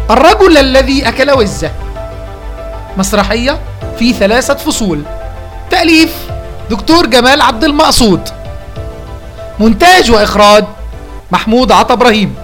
الرجل الذي أكل وزة مسرحية في ثلاثة فصول تأليف دكتور جمال عبد المقصود مونتاج وإخراج محمود عطا إبراهيم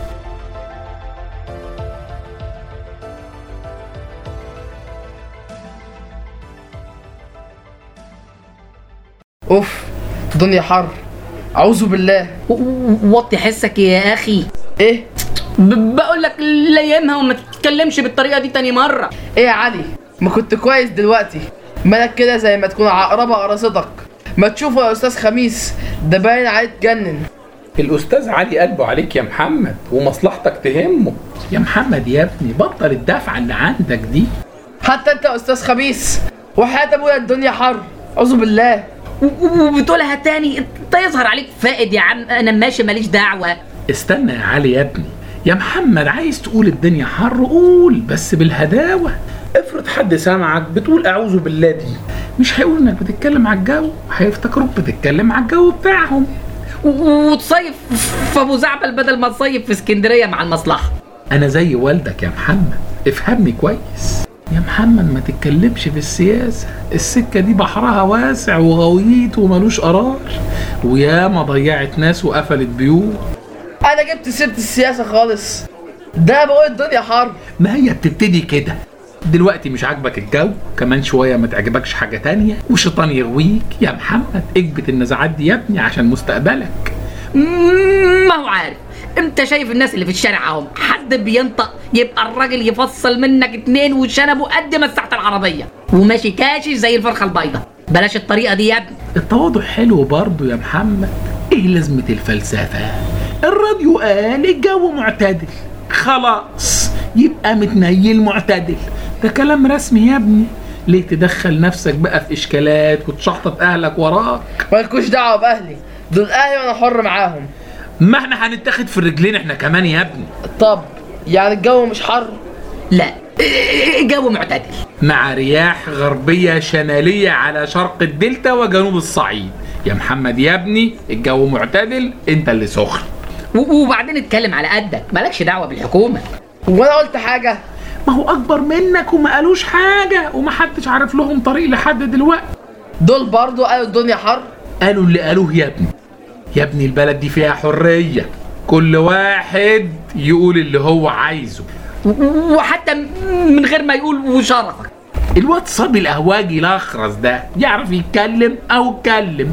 اوف الدنيا حر اعوذ بالله وطي حسك يا اخي ايه ب- بقول لك ليمها وما تتكلمش بالطريقه دي تاني مره ايه يا علي ما كنت كويس دلوقتي مالك كده زي ما تكون عقربة قرصتك ما تشوفه يا استاذ خميس ده باين عليه تجنن الأستاذ علي قلبه عليك يا محمد ومصلحتك تهمه يا محمد يا ابني بطل الدفعة اللي عندك دي حتى انت يا استاذ خميس وحياة ابويا الدنيا حر اعوذ بالله و- و- وبتقولها تاني انت يظهر عليك فائد يا عم انا ماشي ماليش دعوه استنى يا علي يا ابني يا محمد عايز تقول الدنيا حر قول بس بالهداوة افرض حد سامعك بتقول اعوذ بالله دي مش هيقول انك بتتكلم على الجو هيفتكروك بتتكلم على الجو بتاعهم و- وتصيف في ابو زعبل بدل ما تصيف في اسكندريه مع المصلحه انا زي والدك يا محمد افهمني كويس يا محمد ما تتكلمش في السياسة السكة دي بحرها واسع وغويط وملوش قرار وياما ضيعت ناس وقفلت بيوت انا جبت سيرة السياسة خالص ده بقول الدنيا حر ما هي بتبتدي كده دلوقتي مش عاجبك الجو كمان شوية ما تعجبكش حاجة تانية وشيطان يغويك يا محمد اكبت النزعات دي يا ابني عشان مستقبلك ما هو عارف انت شايف الناس اللي في الشارع اهم حد بينطق يبقى الراجل يفصل منك اتنين وشنبه قد مساحه العربيه وماشي كاشش زي الفرخه البيضه بلاش الطريقه دي يا ابني التواضع حلو برضه يا محمد ايه لازمة الفلسفة الراديو قال الجو معتدل خلاص يبقى متنيل معتدل ده كلام رسمي يا ابني ليه تدخل نفسك بقى في اشكالات وتشحطط اهلك وراك مالكوش دعوة باهلي دول اهلي وانا حر معاهم ما احنا هنتاخد في الرجلين احنا كمان يا ابني طب يعني الجو مش حر لا الجو معتدل مع رياح غربية شمالية على شرق الدلتا وجنوب الصعيد يا محمد يا ابني الجو معتدل انت اللي سخن و- وبعدين اتكلم على قدك مالكش دعوه بالحكومه وانا قلت حاجة ما هو اكبر منك وما قالوش حاجة ومحدش عارف لهم طريق لحد دلوقتي دول برضو قالوا الدنيا حر قالوا اللي قالوه يا ابني يا ابني البلد دي فيها حرية كل واحد يقول اللي هو عايزه و- وحتى من غير ما يقول وشرفك الواد صبي القهواجي الاخرس ده يعرف يتكلم او اتكلم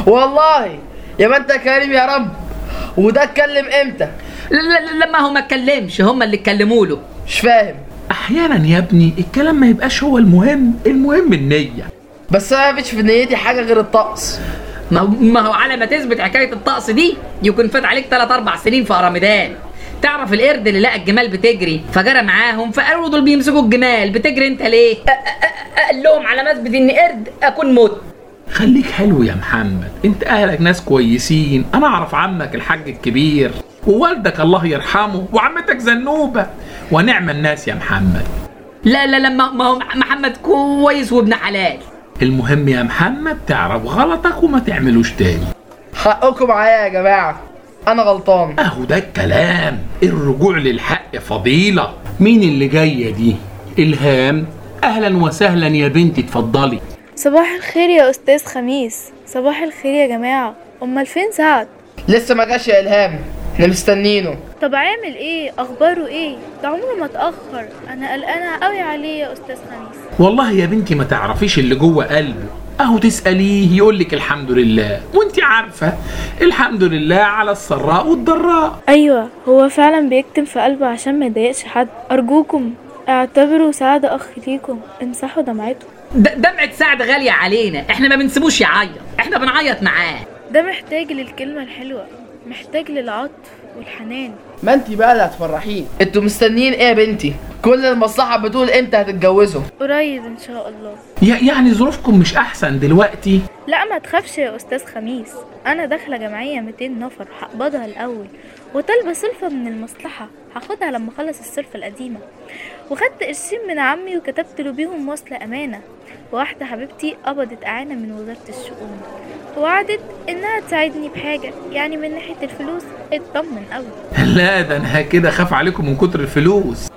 والله يا ما انت كريم يا رب وده اتكلم امتى ل- ل- لما هو ما اتكلمش هم اللي اتكلموا له مش فاهم احيانا يا ابني الكلام ما يبقاش هو المهم المهم النية بس انا مفيش في نيتي حاجة غير الطقس ما هو ما هو على ما تثبت حكايه الطقس دي يكون فات عليك 3 4 سنين في رمضان تعرف القرد اللي لقى الجمال بتجري فجرى معاهم فقالوا له دول بيمسكوا الجمال بتجري انت ليه؟ أ- أ- أ- قال لهم على مثبت ان قرد اكون مت خليك حلو يا محمد انت اهلك ناس كويسين انا اعرف عمك الحاج الكبير ووالدك الله يرحمه وعمتك زنوبة ونعم الناس يا محمد لا لا لا ما ما هو محمد كويس وابن حلال المهم يا محمد تعرف غلطك وما تعملوش تاني حقكم عليا يا جماعة انا غلطان اهو ده الكلام الرجوع للحق فضيلة مين اللي جاية دي الهام اهلا وسهلا يا بنتي اتفضلي صباح الخير يا أستاذ خميس صباح الخير يا جماعة أمال فين سعد؟ لسه ما جاش يا الهام احنا مستنينه طب عامل ايه؟ أخباره ايه؟ ده عمره ما اتأخر أنا قلقانة قوي عليه يا أستاذ خميس والله يا بنتي ما تعرفيش اللي جوه قلبه اهو تسأليه يقولك الحمد لله وانت عارفة الحمد لله على السراء والضراء أيوة هو فعلا بيكتم في قلبه عشان ما يضايقش حد أرجوكم اعتبروا سعد أخ ليكم امسحوا دمعته د- دمعة سعد غالية علينا احنا ما بنسيبوش يعيط احنا بنعيط معاه ده محتاج للكلمة الحلوة محتاج للعطف والحنان ما انت بقى اللي هتفرحيه انتوا مستنيين ايه يا بنتي كل المصلحة بتقول امتى هتتجوزوا قريب إن شاء الله يا- يعني ظروفكم مش احسن دلوقتي لا ما تخافش يا أستاذ خميس أنا داخلة جمعية 200 نفر هقبضها الأول وطالبة سلفة من المصلحة هاخدها لما أخلص السلفة القديمة وخدت قرشين من عمي وكتبت له بيهم وصل أمانة واحدة حبيبتي قبضت إعانة من وزارة الشؤون ووعدت إنها تساعدني بحاجة يعني من ناحية الفلوس اطمن أوي لا ده انا كده خاف عليكم من كتر الفلوس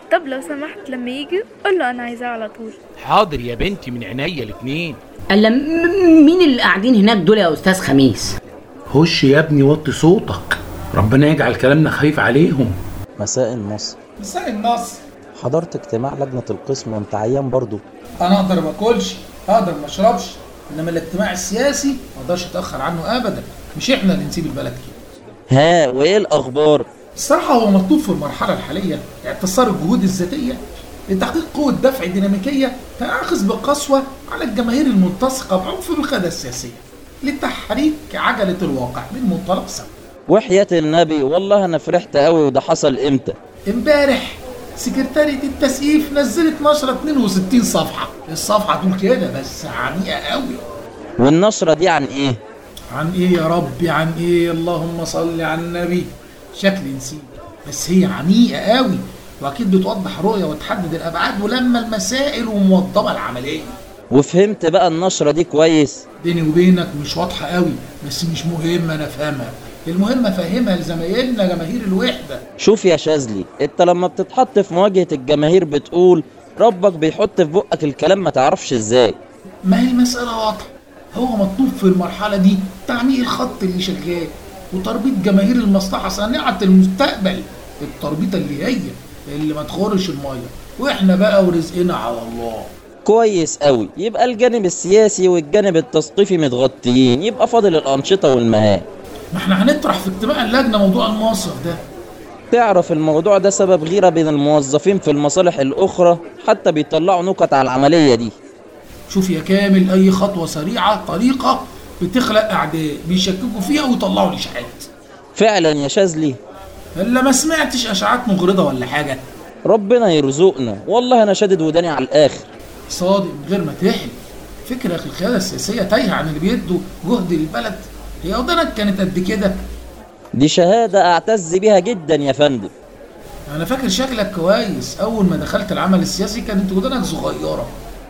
طب لو سمحت لما يجي قول له انا عايزاه على طول حاضر يا بنتي من عينيا الاتنين الا م- مين اللي قاعدين هناك دول يا استاذ خميس خش يا ابني وطي صوتك ربنا يجعل كلامنا خفيف عليهم مساء النصر مساء النصر حضرت اجتماع لجنة القسم وانت عيان برضو انا اقدر ما اكلش اقدر ما اشربش انما الاجتماع السياسي ما اقدرش اتاخر عنه ابدا مش احنا اللي نسيب البلد كده ها وايه الاخبار الصراحه هو مطلوب في المرحله الحاليه اعتصار الجهود الذاتيه لتحقيق قوه دفع ديناميكيه تنعكس بقسوه على الجماهير الملتصقه بعنف بالقياده السياسيه لتحريك عجله الواقع من منطلق سوي وحياة النبي والله انا فرحت قوي وده حصل امتى امبارح سكرتارية التسقيف نزلت نشرة 62 صفحة الصفحة تقول كده بس عنيئة قوي والنشرة دي عن ايه عن ايه يا ربي عن ايه اللهم صل على النبي شكلي نسيت بس هي عميقة قوي واكيد بتوضح رؤية وتحدد الابعاد ولما المسائل وموضبة العملية وفهمت بقى النشرة دي كويس بيني وبينك مش واضحة قوي بس مش مهم انا افهمها المهم افهمها لزمايلنا جماهير الوحدة شوف يا شاذلي انت لما بتتحط في مواجهة الجماهير بتقول ربك بيحط في بقك الكلام ما تعرفش ازاي ما هي المسألة واضحة هو مطلوب في المرحلة دي تعميق الخط اللي شغال وتربيط جماهير المصلحة صانعة المستقبل التربيطة اللي هي اللي ما تخرش المية واحنا بقى ورزقنا على الله كويس قوي يبقى الجانب السياسي والجانب التثقيفي متغطيين يبقى فاضل الأنشطة والمهام ما احنا هنطرح في اجتماع اللجنة موضوع المصرف ده تعرف الموضوع ده سبب غيرة بين الموظفين في المصالح الأخرى حتى بيطلعوا نكت على العملية دي شوف يا كامل اي خطوة سريعة طريقة بتخلق اعداء بيشككوا فيها ويطلعوا الاشاعات فعلا يا شاذلي الا ما سمعتش اشاعات مغرضة ولا حاجة ربنا يرزقنا والله أنا شادد وداني على الآخر صادق من غير ما تحلم فكرة يا اخي القيادة السياسية تايهة عن اللي بيدوا جهد للبلد هي ودانك كانت قد كده دي شهادة أعتز بيها جدا يا فندم انا فاكر شكلك كويس اول ما دخلت العمل السياسي كانت ودانك صغيرة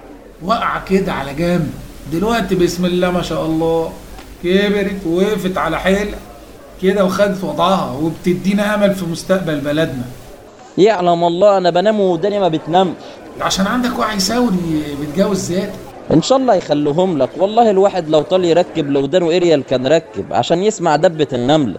واقعة كده على جنب دلوقتي بسم الله ما شاء الله كبرت ووقفت على حيل كده وخدت وضعها وبتدينا امل في مستقبل بلدنا يعلم الله أنا بنام وداني ما بتنامش عشان عندك وعي ثوري بتجاوز ذاتك إن شاء الله يخليهم لك والله الواحد لو طال يركب لودانه إريال كان ركب عشان يسمع دبة النملة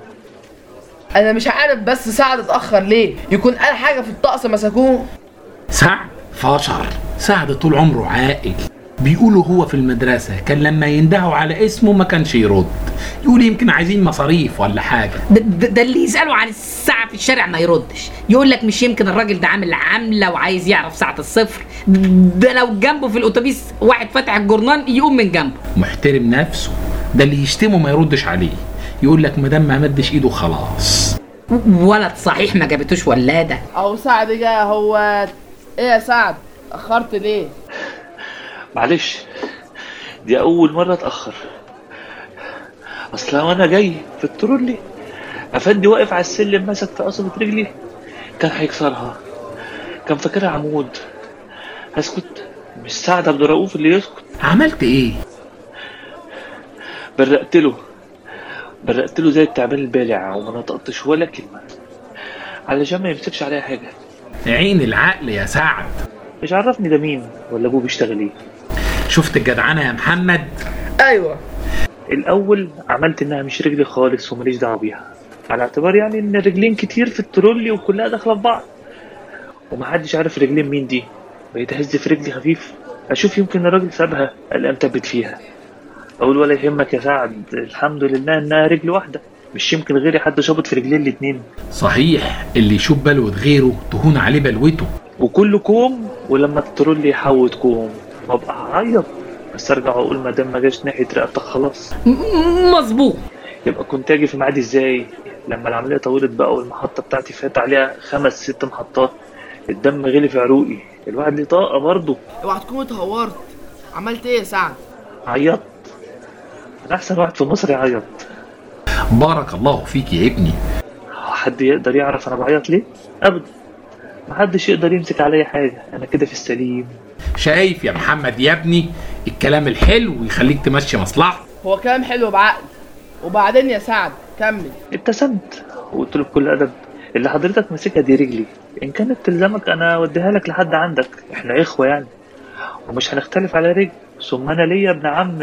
انا مش عارف بس سعد اتاخر ليه يكون قال حاجه في الطقس مسكوه سعد فشر سعد طول عمره عاقل بيقولوا هو في المدرسة كان لما يندهوا على اسمه ما كانش يرد يقول يمكن عايزين مصاريف ولا حاجة ده, ده, ده اللي يسأله عن الساعة في الشارع ما يردش يقول لك مش يمكن الراجل ده عامل عاملة وعايز يعرف ساعة الصفر ده لو جنبه في الأتوبيس واحد فاتح الجورنال يقوم من جنبه محترم نفسه ده اللي يشتمه ما يردش عليه يقول لك مادام ما مدش ايده خلاص ولد صحيح ما جابتوش ولادة اهو سعد جه هو ايه يا سعد اخرت ليه معلش دي أول مرة أتأخر أصل وأنا جاي في الترولي أفندي واقف على السلم ماسك في قصبة رجلي كان هيكسرها كان فاكرها عمود هسكت مش سعد عبد الرؤوف اللي يسكت عملت ايه برقت له برقت له زي التعبان البالع وما نطقتش ولا كلمة علشان ما يمسكش عليا حاجة عين العقل يا سعد مش عرفني ده مين ولا أبوه بيشتغل إيه شفت الجدعنة يا محمد ايوه الأول عملت إنها مش رجلي خالص وماليش دعوة بيها على اعتبار يعني إن الرجلين كتير في الترولي وكلها داخلة في بعض ومحدش عارف رجلين مين دي بقيت أهز في رجلي خفيف أشوف يمكن الراجل سابها ألاقي مثبت فيها أقول ولا يهمك يا سعد الحمد لله إنها رجل واحدة مش يمكن غيري حد شابط في رجلين الاتنين صحيح اللي يشوف بلوة غيره تهون عليه بلوته وكل كوم ولما الترولي يحوت كوم وابقى هعيط بس ارجع اقول ما دام ما جاش ناحيه رقبتك خلاص م- مظبوط يبقى كنت اجي في ميعادي ازاي لما العمليه طولت بقى والمحطه بتاعتي فات عليها خمس ست محطات الدم غلي في عروقي الواحد ليه طاقه برضه اوعى تكون اتهورت عملت ايه يا سعد عيطت انا احسن واحد في مصر يعيط بارك الله فيك يا ابني حد يقدر يعرف انا بعيط ليه ابدا محدش يقدر يمسك عليا حاجه انا كده في السليم شايف يا محمد يا ابني الكلام الحلو يخليك تمشي مصلحتك هو كلام حلو بعقل وبعدين يا سعد كمل ابتسمت وقلت له بكل ادب اللي حضرتك ماسكها دي رجلي ان كانت تلزمك انا اوديها لك لحد عندك احنا اخوه يعني ومش هنختلف على رجل ثم انا ليا ابن عم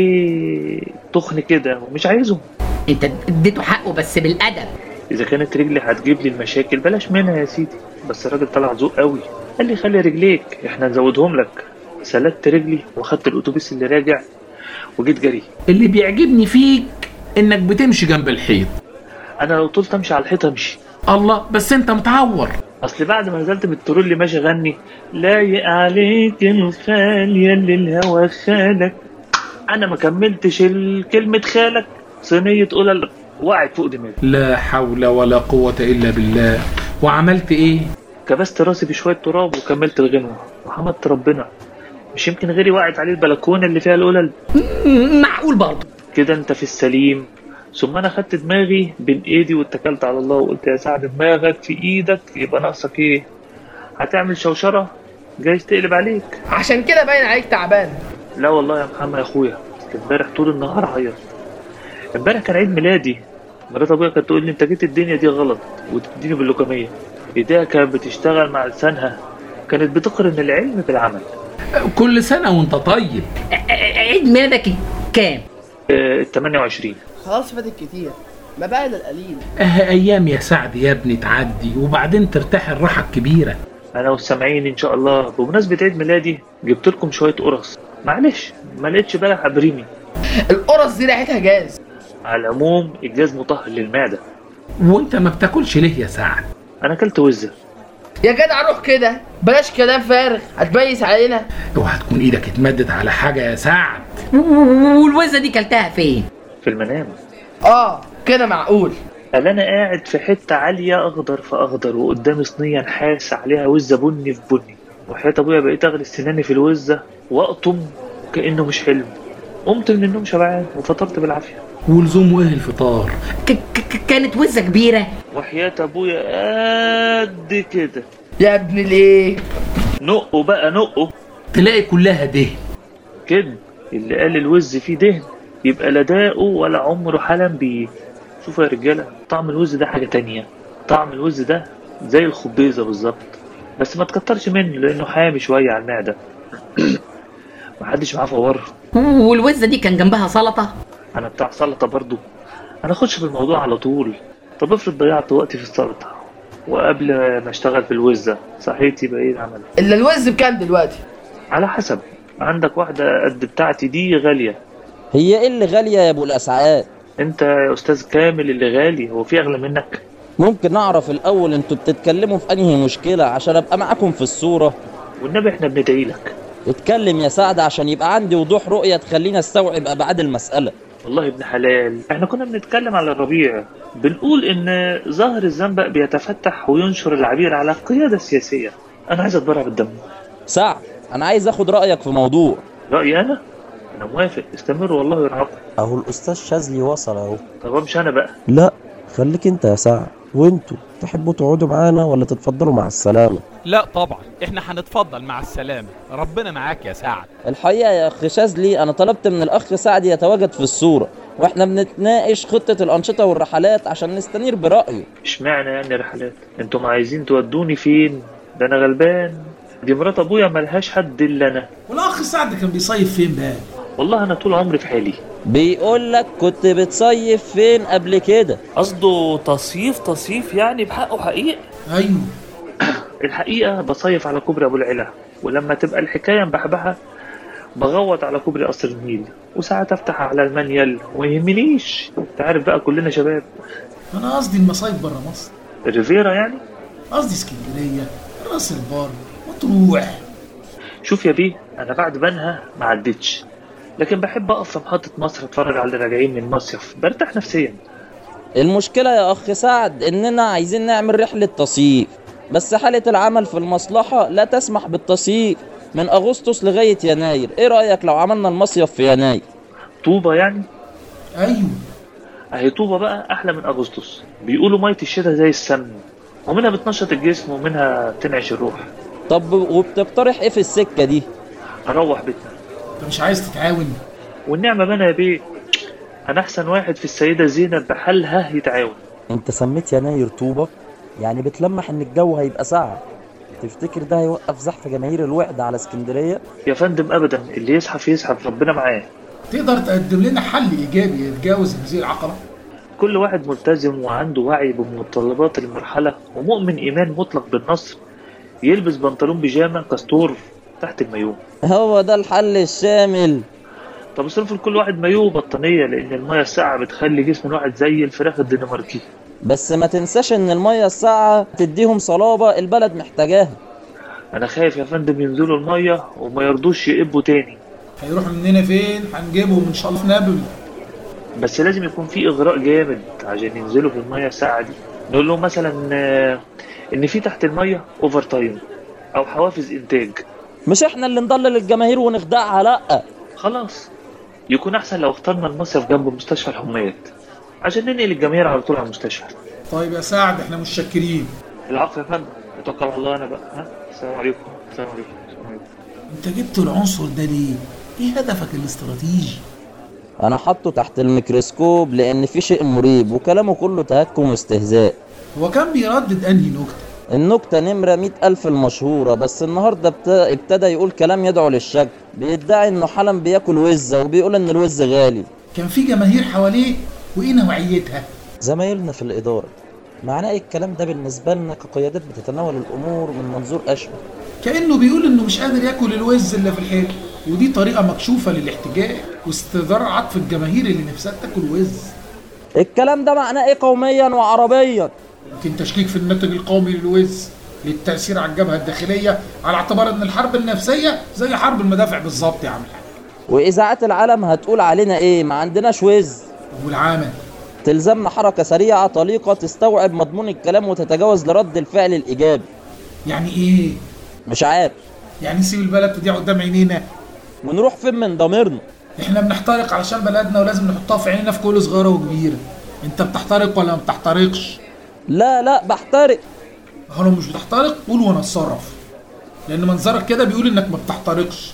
رجليه تخن كده ومش عايزهم انت اديته حقه بس بالادب اذا كانت رجلي هتجيب لي المشاكل بلاش منها يا سيدي بس الراجل طلع ذوق قوي قال لي خلي رجليك احنا نزودهم لك سلكت رجلي واخدت الاتوبيس اللي راجع وجيت جري اللي بيعجبني فيك انك بتمشي جنب الحيط انا لو طولت امشي على الحيط امشي الله بس انت متعور اصل بعد ما نزلت بالترول ماشي غني لايق عليك الخال يلي الهوى خالك انا ما كملتش ال- كلمة خالك صينية قلل وقعت فوق دماغي لا حول ولا قوة الا بالله وعملت ايه كبست راسي بشوية تراب وكملت الغنوة وحمدت ربنا مش يمكن غيري وقعت عليه البلكونة اللي فيها القلل م- معقول برضه كده انت في السليم ثم انا خدت دماغي بين ايدي واتكلت على الله وقلت يا سعد دماغك في ايدك يبقى ناقصك ايه هتعمل شوشرة جايز تقلب عليك عشان كده باين عليك تعبان لا والله يا محمد يا اخويا أصل امبارح طول النهار عيط امبارح كان عيد ميلادي مرات ابويا كانت تقول لي انت جيت الدنيا دي غلط وتديني باللوكميه ايديها كانت بتشتغل مع لسانها كانت بتقرن العلم بالعمل كل سنة وانت طيب ع- ع- عيد ميلادك كام آه، ال 28 خلاص فاتك كتير ما بقى الا القليل اه ايام يا سعد يا ابني تعدي وبعدين ترتاح الراحة الكبيرة انا والسامعين ان شاء الله بمناسبه عيد ميلادي جبت لكم شويه قرص معلش ما لقيتش بلح ابريمي القرص دي ريحتها جاز على العموم الجاز مطهر للمعده وانت ما بتاكلش ليه يا سعد انا اكلت وزه يا جدع روح كده بلاش كلام فارغ هتبيس علينا اوعى تكون ايدك اتمدت على حاجة يا سعد و- و- والوزه دي كلتها فين في المنام اه كده معقول قال انا قاعد في حته عاليه اخضر في اخضر وقدامي صينيه نحاس عليها وزه بني في بني وحياة ابويا بقيت اغرس سناني في الوزه واقطم كانه مش حلم قمت من النوم شبعان وفطرت بالعافيه ولزومه ايه الفطار ك- ك- كانت وزه كبيره وحياة ابويا قد كده يا ابن الايه نقه بقى نقه تلاقي كلها دهن كده اللي قال الوز فيه دهن يبقى لا داقه ولا عمره حلم بيه شوفوا يا رجاله طعم الوز ده حاجه تانية طعم الوز ده زي الخبيزه بالظبط بس ما تكترش منه لانه حامي شويه على المعده محدش معاه فور والوزه دي كان جنبها سلطه انا بتاع سلطه برضو انا اخش في الموضوع على طول طب افرض ضيعت وقتي في السلطه وقبل ما اشتغل في الوزه صحيت يبقى ايه العمل الا الوز بكام دلوقتي على حسب عندك واحده قد بتاعتي دي غاليه هي ايه اللي غالية يا ابو الاسعاد انت يا استاذ كامل اللي غالي هو في اغلى منك ممكن اعرف الاول انتوا بتتكلموا في انهي مشكلة عشان ابقى معاكم في الصورة والنبي احنا بندعي لك اتكلم يا سعد عشان يبقى عندي وضوح رؤية تخليني استوعب ابعاد المسألة والله ابن حلال احنا كنا بنتكلم على الربيع بنقول ان ظهر الزنبق بيتفتح وينشر العبير على القيادة السياسية انا عايز اتبرع بالدم سعد انا عايز اخد رأيك في موضوع رأيي انا انا موافق استمر والله يرعاكم اهو الاستاذ شاذلي وصل اهو طب امشي انا بقى لا خليك انت يا سعد وانتوا تحبوا تقعدوا معانا ولا تتفضلوا مع السلامه لا طبعا احنا هنتفضل مع السلامة ربنا معاك يا سعد الحقيقة يا اخ شاذلي انا طلبت من الاخ سعد يتواجد في الصورة واحنا بنتناقش خطة الانشطة والرحلات عشان نستنير برأيه اشمعنى يعني رحلات انتم عايزين تودوني فين ده انا غلبان دي مرات ابويا ملهاش حد الا انا والاخ سعد كان بيصيف فين بقى والله انا طول عمري في حالي بيقول لك كنت بتصيف فين قبل كده قصده تصيف تصيف يعني بحقه حقيقة ايوه الحقيقة بصيف على كوبري أبو العلا ولما تبقى الحكاية مبحبحة بغوط على كوبري قصر النيل وساعات أفتح على المانيال وما يهمنيش أنت عارف بقى كلنا شباب انا قصدي المصايف بره مصر الريفيرا يعني قصدي اسكندريه راس البر مطروح شوف يا بيه أنا بعد بنها ما عدتش لكن بحب أقف في محطة مصر أتفرج على اللي راجعين من المصيف برتاح نفسيا المشكلة يا أخ سعد إننا عايزين نعمل رحلة تصيف بس حالة العمل في المصلحة لا تسمح بالتصيف من أغسطس لغاية يناير إيه رأيك لو عملنا المصيف في يناير طوبة يعني ايوه أهي طوبة بقى أحلى من أغسطس بيقولوا مية الشتاء زي السمن ومنها بتنشط الجسم ومنها بتنعش الروح طب وبتقترح إيه في السكة دي أروح بيتنا انت مش عايز تتعاون والنعمة بنا يا بيه أنا أحسن واحد في السيدة زينب بحالها يتعاون انت سميت يناير طوبه يعني بتلمح ان الجو هيبقى ساقع تفتكر ده هيوقف زحف جماهير الوحدة على اسكندرية؟ يا فندم ابدا اللي يزحف يزحف ربنا معاه تقدر تقدم لنا حل ايجابي يتجاوز هذه العقبه كل واحد ملتزم وعنده وعي بمتطلبات المرحلة ومؤمن إيمان مطلق بالنصر يلبس بنطلون بيجامة كستور تحت المايوه هو ده الحل الشامل طب اصرف لكل واحد مايوه وبطانية لأن المية الساقعة بتخلي جسم الواحد زي الفراخ الدنماركي بس ما تنساش ان المية الساقعة تديهم صلابة البلد محتاجاها أنا خايف يا فندم ينزلوا المية وما يرضوش يقبوا تاني هيروح مننا فين هنجيبهم ان شاء الله في نابل بس لازم يكون في إغراء جامد عشان ينزلوا في المية الساقعة دي نقول لهم مثلا آه، إن في تحت المية أوفر تايم أو حوافز إنتاج مش احنا اللي نضلل الجماهير ونخدعها لأ خلاص يكون أحسن لو اخترنا المصيف جنب مستشفى الحميات عشان ننقل الجماهير على طول على المستشفى طيب يا سعد احنا متشكرين العفو يا فندم اتوكل على الله انا بقى ها السلام عليكم السلام عليكم السلام عليكم انت جبت العنصر ده ليه ايه هدفك الاستراتيجي انا حاطه تحت الميكروسكوب لان في شيء مريب وكلامه كله تهكم واستهزاء هو كان بيردد انهي نكته النكتة نمرة مئة ألف المشهورة بس النهاردة ابت- ابتدى يقول كلام يدعو للشك بيدعي انه حالا بياكل وزة وبيقول ان الوز غالي كان في جماهير حواليه وايه نوعيتها زمايلنا في الإدارة معناه إيه الكلام ده بالنسبة لنا كقيادات بتتناول الأمور من منظور أشمل كانه بيقول انه مش قادر ياكل الوز اللي في الحيط ودي طريقه مكشوفه للاحتجاج واستدار عطف الجماهير اللي نفسها تاكل وز الكلام ده معناه ايه قوميا وعربيا يمكن تشكيك في الناتج القومي للوز للتاثير على الجبهه الداخليه على اعتبار ان الحرب النفسيه زي حرب المدافع بالظبط يا عم الحاج واذاعات العالم هتقول علينا ايه ما عندناش وز والعامل تلزمنا حركة سريعة طليقة تستوعب مضمون الكلام وتتجاوز لرد الفعل الإيجابي يعني ايه مش عارف يعني نسيب البلد تضيع قدام عينينا ونروح فين من ضميرنا احنا بنحترق علشان بلدنا ولازم نحطها في عينينا في كل صغيره وكبيره انت بتحترق ولا ما بتحترقش لا لا بحترق هو لو مش بتحترق قول وانا اتصرف لان منظرك كده بيقول انك ما بتحترقش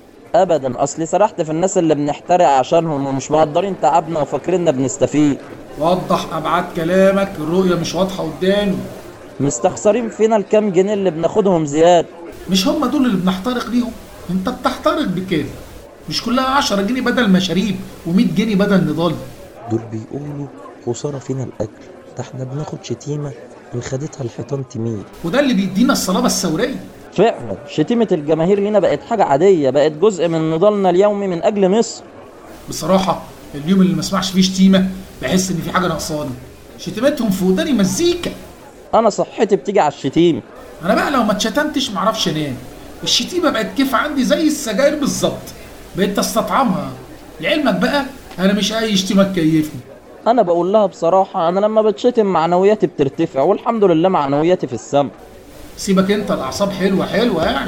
ابدا اصلي سرحت في الناس اللي بنحترق عشانهم ومش مقدرين تعبنا وفاكريننا بنستفيد وضح ابعاد كلامك الرؤيه مش واضحه قدامي مستخسرين فينا الكام جنيه اللي بناخدهم زيادة مش هم دول اللي بنحترق ليهم انت بتحترق بكام مش كلها 10 جنيه بدل مشاريب و100 جنيه بدل نضال دول بيقولوا خسارة فينا الأكل ده احنا بناخد شتيمة إن خدتها الحيطان تميل وده اللي بيدينا الصلابه الثوريه فعلا شتيمة الجماهير لينا بقت حاجة عادية بقت جزء من نضالنا اليومي من أجل مصر بصراحه اليوم اللي ما اسمعش فيه شتيمه بحس ان في حاجه ناقصاني شتيمتهم في وداني مزيكا أنا صحتي بتيجي على الشتيمة انا بقى لو ما اتشتمتش معرفش انام الشتيمه بقت كيف عندي زي السجاير بالظبط بقيت استطعمها لعلمك بقى انا مش اي شتيمه تكيفني أنا بقول لها بصراحة أنا لما بتشتم معنوياتي بترتفع والحمد لله معنوياتي في السما سيبك انت الاعصاب حلوه حلوه يعني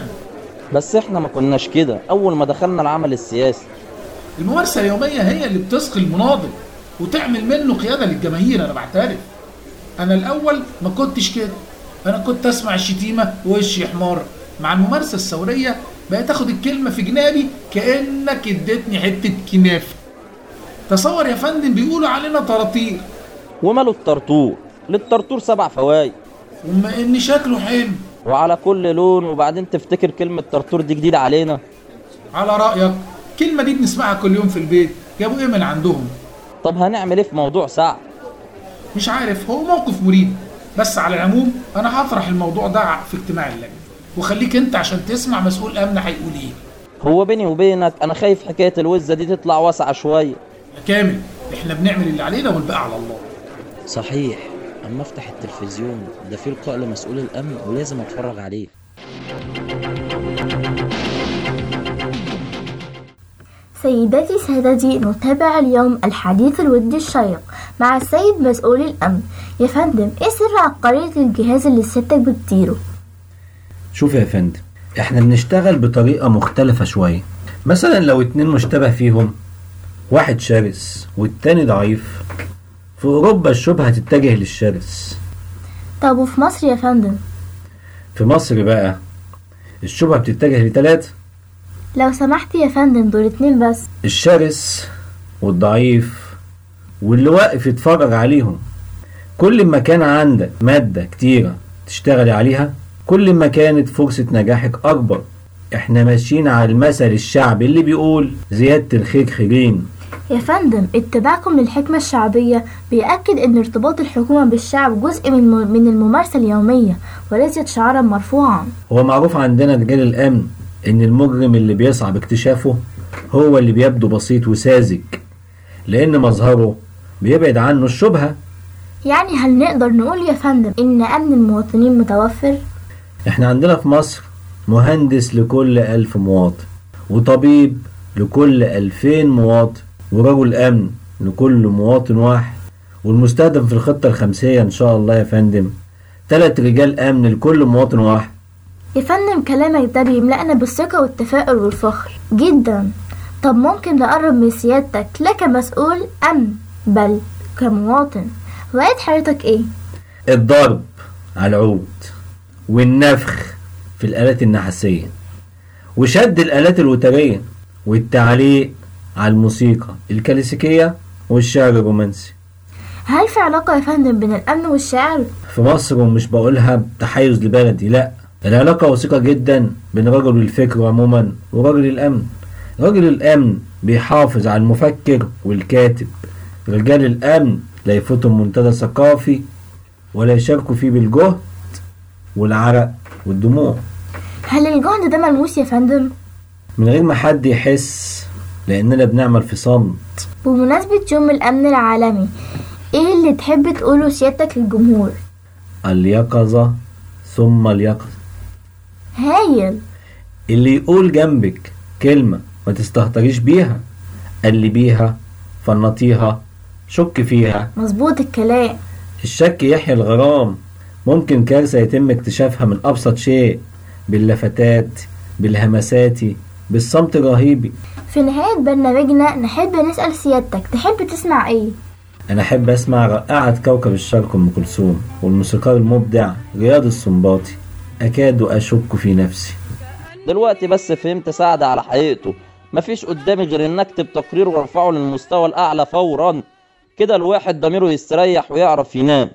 بس إحنا ما كناش كده أول ما دخلنا العمل السياسي الممارسه اليوميه هي اللي بتسقي المناضل وتعمل منه قياده للجماهير انا بعترف انا الاول ما كنتش كده انا كنت اسمع الشتيمه وشي حمار مع الممارسه الثوريه بقيت اخد الكلمه في جنابي كانك اديتني حته كنافه تصور يا فندم بيقولوا علينا طراطير وماله الطرطور للطرطور سبع فوايد وما ان شكله حلو وعلى كل لون وبعدين تفتكر كلمة طرطور دي جديدة علينا على رايك الكلمه دي بنسمعها كل يوم في البيت جابوا ايه من عندهم طب هنعمل ايه في موضوع سعد مش عارف هو موقف مريب بس على العموم انا هطرح الموضوع ده في اجتماع اللجنه وخليك انت عشان تسمع مسؤول امن هيقول ايه هو بيني وبينك انا خايف حكاية الوزة دي تطلع واسعة شوية يا كامل احنا بنعمل اللي علينا والباقي على الله صحيح أما أفتح التلفزيون ده فيه لقاء لمسؤول الأمن ولازم أتفرج عليه سيداتي سادتي نتابع اليوم الحديث الودي الشيق مع السيد مسؤول الأمن يا فندم ايه سر عبقرية الجهاز اللي سيادتك بتديره شوف يا فندم احنا بنشتغل بطريقة مختلفة شوية مثلا لو اتنين مشتبه فيهم واحد شرس والتاني ضعيف في اوروبا الشبهة تتجه للشرس طب وفي مصر يا فندم في مصر بقى الشبهة بتتجه لتلاتة لو سمحت يا فندم دول اتنين بس الشرس والضعيف واللي واقف يتفرج عليهم كل ما كان عندك مادة كتيرة تشتغلي عليها كل ما كانت فرصة نجاحك أكبر احنا ماشيين على المثل الشعبي اللي بيقول زيادة الخير خيرين يا فندم اتباعكم للحكمة الشعبية بيأكد أن ارتباط الحكومة بالشعب جزء من من الممارسة اليومية وليست شعارا مرفوعا هو معروف عندنا رجال الأمن إن المجرم اللي بيصعب اكتشافه هو اللي بيبدو بسيط وساذج لأن مظهره بيبعد عنه الشبهة يعني هل نقدر نقول يا فندم إن أمن المواطنين متوفر؟ احنا عندنا في مصر مهندس لكل ألف مواطن وطبيب لكل ألفين مواطن ورجل أمن لكل مواطن واحد والمستهدف في الخطة الخمسية إن شاء الله يا فندم تلات رجال أمن لكل مواطن واحد يا فندم كلامك ده بيملأنا بالثقة والتفاؤل والفخر جدا طب ممكن نقرب من سيادتك لا كمسؤول أمن بل كمواطن رأيت حضرتك إيه؟ الضرب على العود والنفخ في الآلات النحاسية وشد الآلات الوترية والتعليق على الموسيقى الكلاسيكية والشعر الرومانسي هل في علاقة يا فندم بين الأمن والشعر؟ في مصر ومش بقولها بتحيز لبلدي لا العلاقة وثيقة جدا بين رجل الفكر عموما ورجل الأمن رجل الأمن بيحافظ على المفكر والكاتب رجال الأمن لا يفوتهم منتدى ثقافي ولا يشاركوا فيه بالجهد والعرق والدموع هل الجهد ده ملموس يا فندم؟ من غير ما حد يحس لأننا بنعمل في صمت بمناسبة يوم الأمن العالمي إيه اللي تحب تقوله سيادتك للجمهور؟ اليقظة ثم اليقظة هايل اللي يقول جنبك كلمة ما تستهتريش بيها اللي بيها فنطيها شك فيها مظبوط الكلام الشك يحيى الغرام ممكن كارثة يتم اكتشافها من أبسط شيء باللفتات بالهمسات بالصمت الرهيبي في نهاية برنامجنا نحب نسأل سيادتك تحب تسمع إيه؟ أنا أحب أسمع رائعة كوكب الشرق أم كلثوم والموسيقار المبدع رياض السنباطي أكاد أشك في نفسي دلوقتي بس فهمت سعد على حقيقته مفيش قدامي غير ان اكتب تقرير وارفعه للمستوى الاعلى فورا كده الواحد ضميره يستريح ويعرف ينام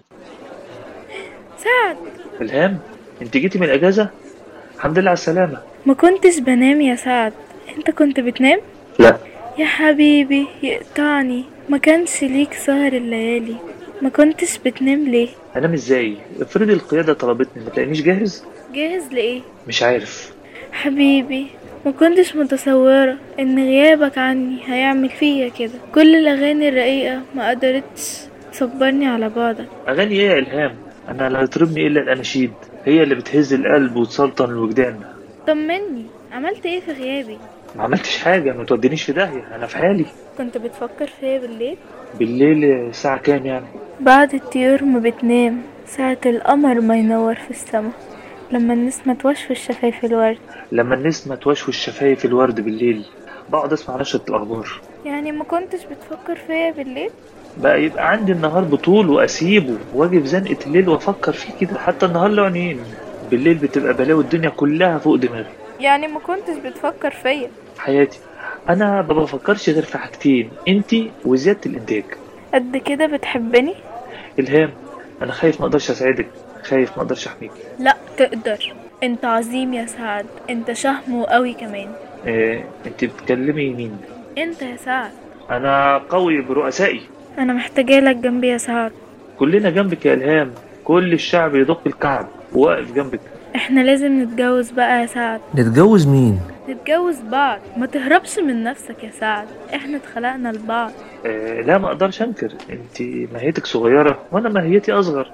سعد الهام انت جيتي من الاجازه الحمد لله على السلامه ما كنتش بنام يا سعد انت كنت بتنام لا يا حبيبي يقطعني ما كانش ليك سهر الليالي ما كنتش بتنام ليه انام ازاي افرضي القياده طلبتني ما تلاقينيش جاهز جاهز لايه مش عارف حبيبي ما كنتش متصورة ان غيابك عني هيعمل فيا كده كل الاغاني الرقيقة ما قدرتش تصبرني على بعدك اغاني ايه يا الهام انا لا يطربني الا الاناشيد هي اللي بتهز القلب وتسلطن الوجدان طمني عملت ايه في غيابي ما عملتش حاجه ما تودينيش في داهيه انا في حالي كنت بتفكر فيا بالليل بالليل الساعه كام يعني بعد الطيور ما بتنام ساعة القمر ما ينور في السما لما النسمة توشوش شفايف الورد لما النسمه توشوش شفايف الورد بالليل بقعد اسمع نشرة الاخبار يعني ما كنتش بتفكر فيا بالليل بقى يبقى عندي النهار بطول واسيبه واجي في زنقه الليل وافكر فيه كده حتى النهار له عينين بالليل بتبقى بلاوي الدنيا كلها فوق دماغي يعني ما كنتش بتفكر فيا حياتي انا ما بفكرش غير في حاجتين انتي وزياده الانتاج قد كده بتحبني الهام انا خايف ما اقدرش اساعدك خايف ما اقدرش احميك لا تقدر انت عظيم يا سعد انت شهم وقوي كمان إيه انت بتكلمي مين انت يا سعد انا قوي برؤسائي انا محتاجة لك جنبي يا سعد كلنا جنبك يا الهام كل الشعب يدق الكعب وواقف جنبك احنا لازم نتجوز بقى يا سعد نتجوز مين؟ نتجوز بعض ما تهربش من نفسك يا سعد احنا اتخلقنا لبعض إيه لا ما اقدرش انكر انت ماهيتك صغيره وانا ماهيتي اصغر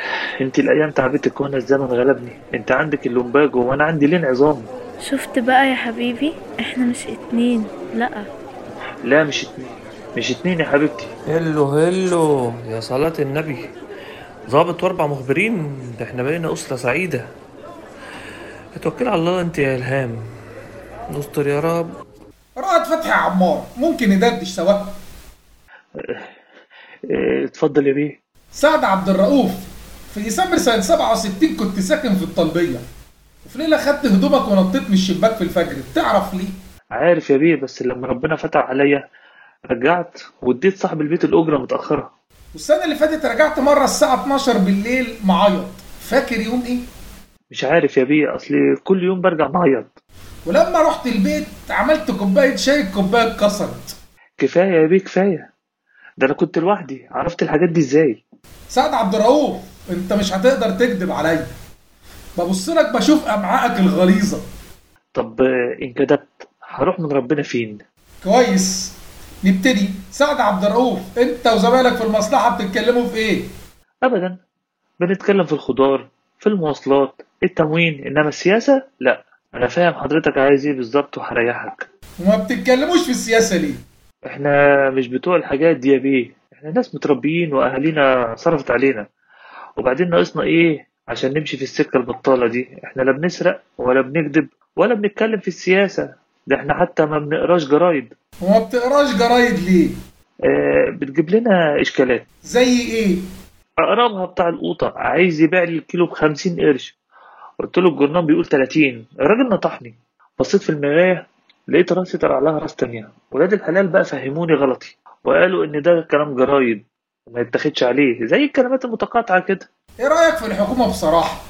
انت الايام تعبتك وانا الزمن غلبني انت عندك اللومباجو وانا عندي لين عظام شفت بقى يا حبيبي احنا مش اتنين لا لا مش اتنين مش اتنين يا حبيبتي هلو هلو يا صلاة النبي ضابط واربع مخبرين ده احنا بقينا أسرة سعيدة اتوكل على الله انت يا إلهام نستر يا رب رائد فتحي يا عمار ممكن ندردش سوا إيه اتفضل يا بيه سعد عبد الرؤوف في ديسمبر سنة 67 كنت ساكن في الطلبية وفي ليلة خدت هدومك ونطيت من الشباك في الفجر تعرف ليه؟ عارف يا بيه بس لما ربنا فتح عليا رجعت واديت صاحب البيت الأجرة متأخرة والسنه اللي فاتت رجعت مره الساعه 12 بالليل معيط فاكر يوم ايه مش عارف يا بيه اصلي كل يوم برجع معيط ولما رحت البيت عملت كوبايه شاي الكوبايه اتكسرت كفايه يا بيه كفايه ده انا كنت لوحدي عرفت الحاجات دي ازاي سعد عبد الرؤوف انت مش هتقدر تكذب عليا ببص لك بشوف امعائك الغليظه طب آه، ان كدبت هروح من ربنا فين كويس نبتدي سعد عبد الرؤوف انت وزمايلك في المصلحه بتتكلموا في ايه ابدا بنتكلم في الخضار في المواصلات التموين انما السياسه لا انا فاهم حضرتك عايز ايه بالظبط وهريحك وما بتتكلموش في السياسه ليه احنا مش بتوع الحاجات دي يا بيه احنا ناس متربيين واهالينا صرفت علينا وبعدين ناقصنا ايه عشان نمشي في السكه البطاله دي احنا لا بنسرق ولا بنكذب ولا بنتكلم في السياسه ده احنا حتى ما بنقراش جرايد وما بتقراش جرايد ليه اه بتجيب لنا اشكالات زي ايه اقربها بتاع القوطه عايز يبيع لي الكيلو ب 50 قرش قلت له الجرنان بيقول 30 الراجل نطحني بصيت في المرايه لقيت راسي طلع لها راس تانية ولاد الحلال بقى فهموني غلطي وقالوا ان ده كلام جرايد وما يتاخدش عليه زي الكلمات المتقاطعه كده ايه رايك في الحكومه بصراحه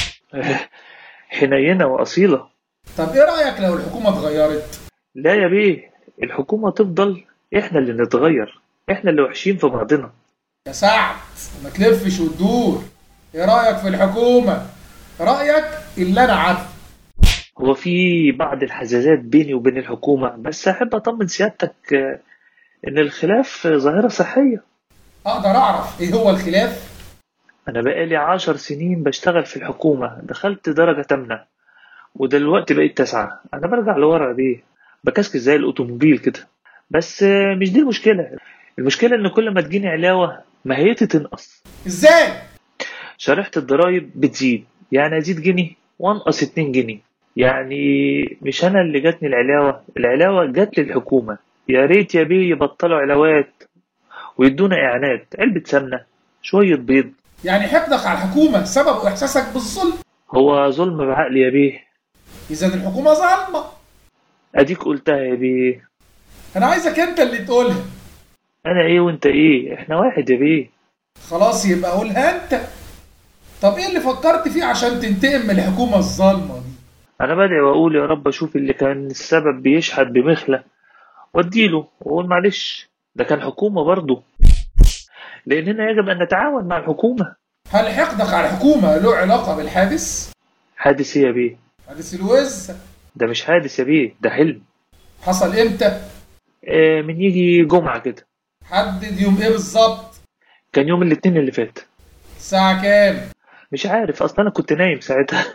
حنينه واصيله طب ايه رايك لو الحكومه اتغيرت لا يا بيه الحكومه تفضل احنا اللي نتغير احنا اللي وحشين في بعضنا يا سعد ما تلفش وتدور ايه رايك في الحكومه رايك اللي انا عارفه هو في بعض الحزازات بيني وبين الحكومه بس احب اطمن سيادتك آه، ان الخلاف ظاهره صحيه اقدر اعرف ايه هو الخلاف أنا بقالي عشر سنين بشتغل في الحكومة دخلت درجة تامنة ودلوقتي بقيت تسعة أنا برجع لورا بيه بكسكس زي الأوتوموبيل كده بس آه، مش دي المشكلة المشكلة إن كل ما تجيني علاوة ماهيتي تنقص ازاي شريحة الضرايب بتزيد يعني أزيد جنيه وأنقص اتنين جنيه يعني مش أنا اللي جاتني العلاوة العلاوة جات للحكومة يا ريت يا بيه يبطلوا علاوات ويدونا إعانات علبة سمنة شوية بيض يعني حقدك على الحكومه سبب احساسك بالظلم هو ظلم بعقل يا بيه اذا الحكومه ظالمه اديك قلتها يا بيه انا عايزك انت اللي تقولها انا ايه وانت ايه احنا واحد يا بيه خلاص يبقى قولها انت طب ايه اللي فكرت فيه عشان تنتقم من الحكومه الظالمه دي انا بدعي واقول يا رب اشوف اللي كان السبب بيشحت بمخلة واديله واقول معلش ده كان حكومة برضه لاننا يجب ان نتعاون مع الحكومة هل حقدك على الحكومه له علاقه بالحادث حادث إيه يا بيه حادث الوز ده مش حادث يا بيه ده حلم حصل امتى آه من يجي جمعة كده حدد يوم ايه بالظبط كان يوم الاثنين اللي فات الساعه كام مش عارف اصلا انا كنت نايم ساعتها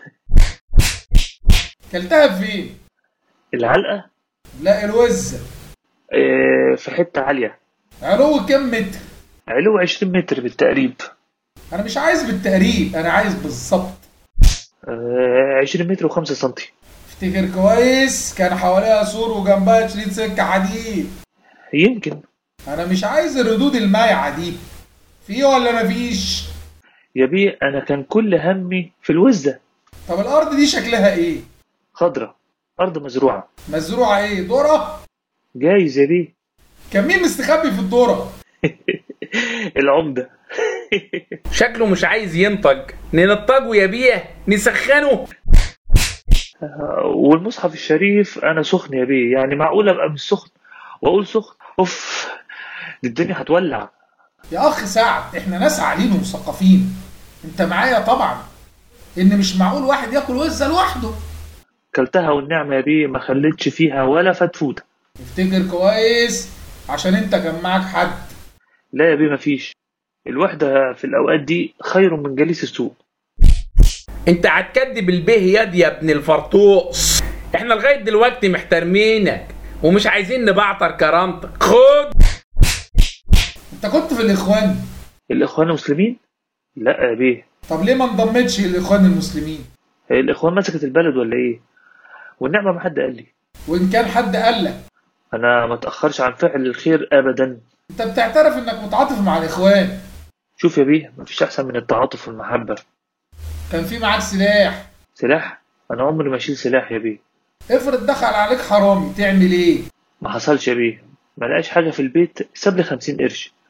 كلتها فين العلقة لا الوز آه في حتة عالية علو كام متر علو 20 متر بالتقريب انا مش عايز بالتقريب انا عايز بالظبط آه 20 متر و5 سنتي افتكر كويس كان حواليها سور وجنبها شريط سكه حديد يمكن انا مش عايز الردود المايعه دي في ولا مفيش يا بيه انا كان كل همي في الوزة طب الارض دي شكلها ايه خضرة ارض مزروعة مزروعه ايه ذره جايز يا بيه كان مين مستخبي في الذره العمدة شكله مش عايز ينطق ننطقه يا بيه نسخنه آه، والمصحف الشريف انا سخن يا بيه يعني معقول ابقى مش سخن واقول سخن اوف دي الدنيا هتولع يا اخ سعد احنا ناس عاقلين ومثقفين انت معايا طبعا ان مش معقول واحد ياكل وزه لوحده كلتها والنعمة يا بيه ما خليتش فيها ولا فتفوتة افتكر كويس عشان انت كان معاك حد لا يا بيه مفيش الوحدة في الأوقات دي خير من جليس السوق انت هتكدب البيه ياد يا ابن الفرطوس احنا لغايه دلوقتي محترمينك ومش عايزين نبعتر كرامتك خد انت كنت في الاخوان الإخوان المسلمين؟ لا يا بيه طب ليه ما انضمتش للاخوان المسلمين هي الإخوان مسكت البلد ولا إيه؟ والنعمة ما حد قال لي وان كان حد قال لك أنا ما تأخرش عن فعل الخير أبدا انت بتعترف انك متعاطف مع الاخوان شوف يا بيه مفيش أحسن من التعاطف والمحبة كان في معاك سلاح سلاح أنا عمري ما أشيل سلاح يا بيه افرض دخل عليك حرامي تعمل ايه ما حصلش يا بيه ما لقاش حاجة في البيت ساب لي خمسين قرش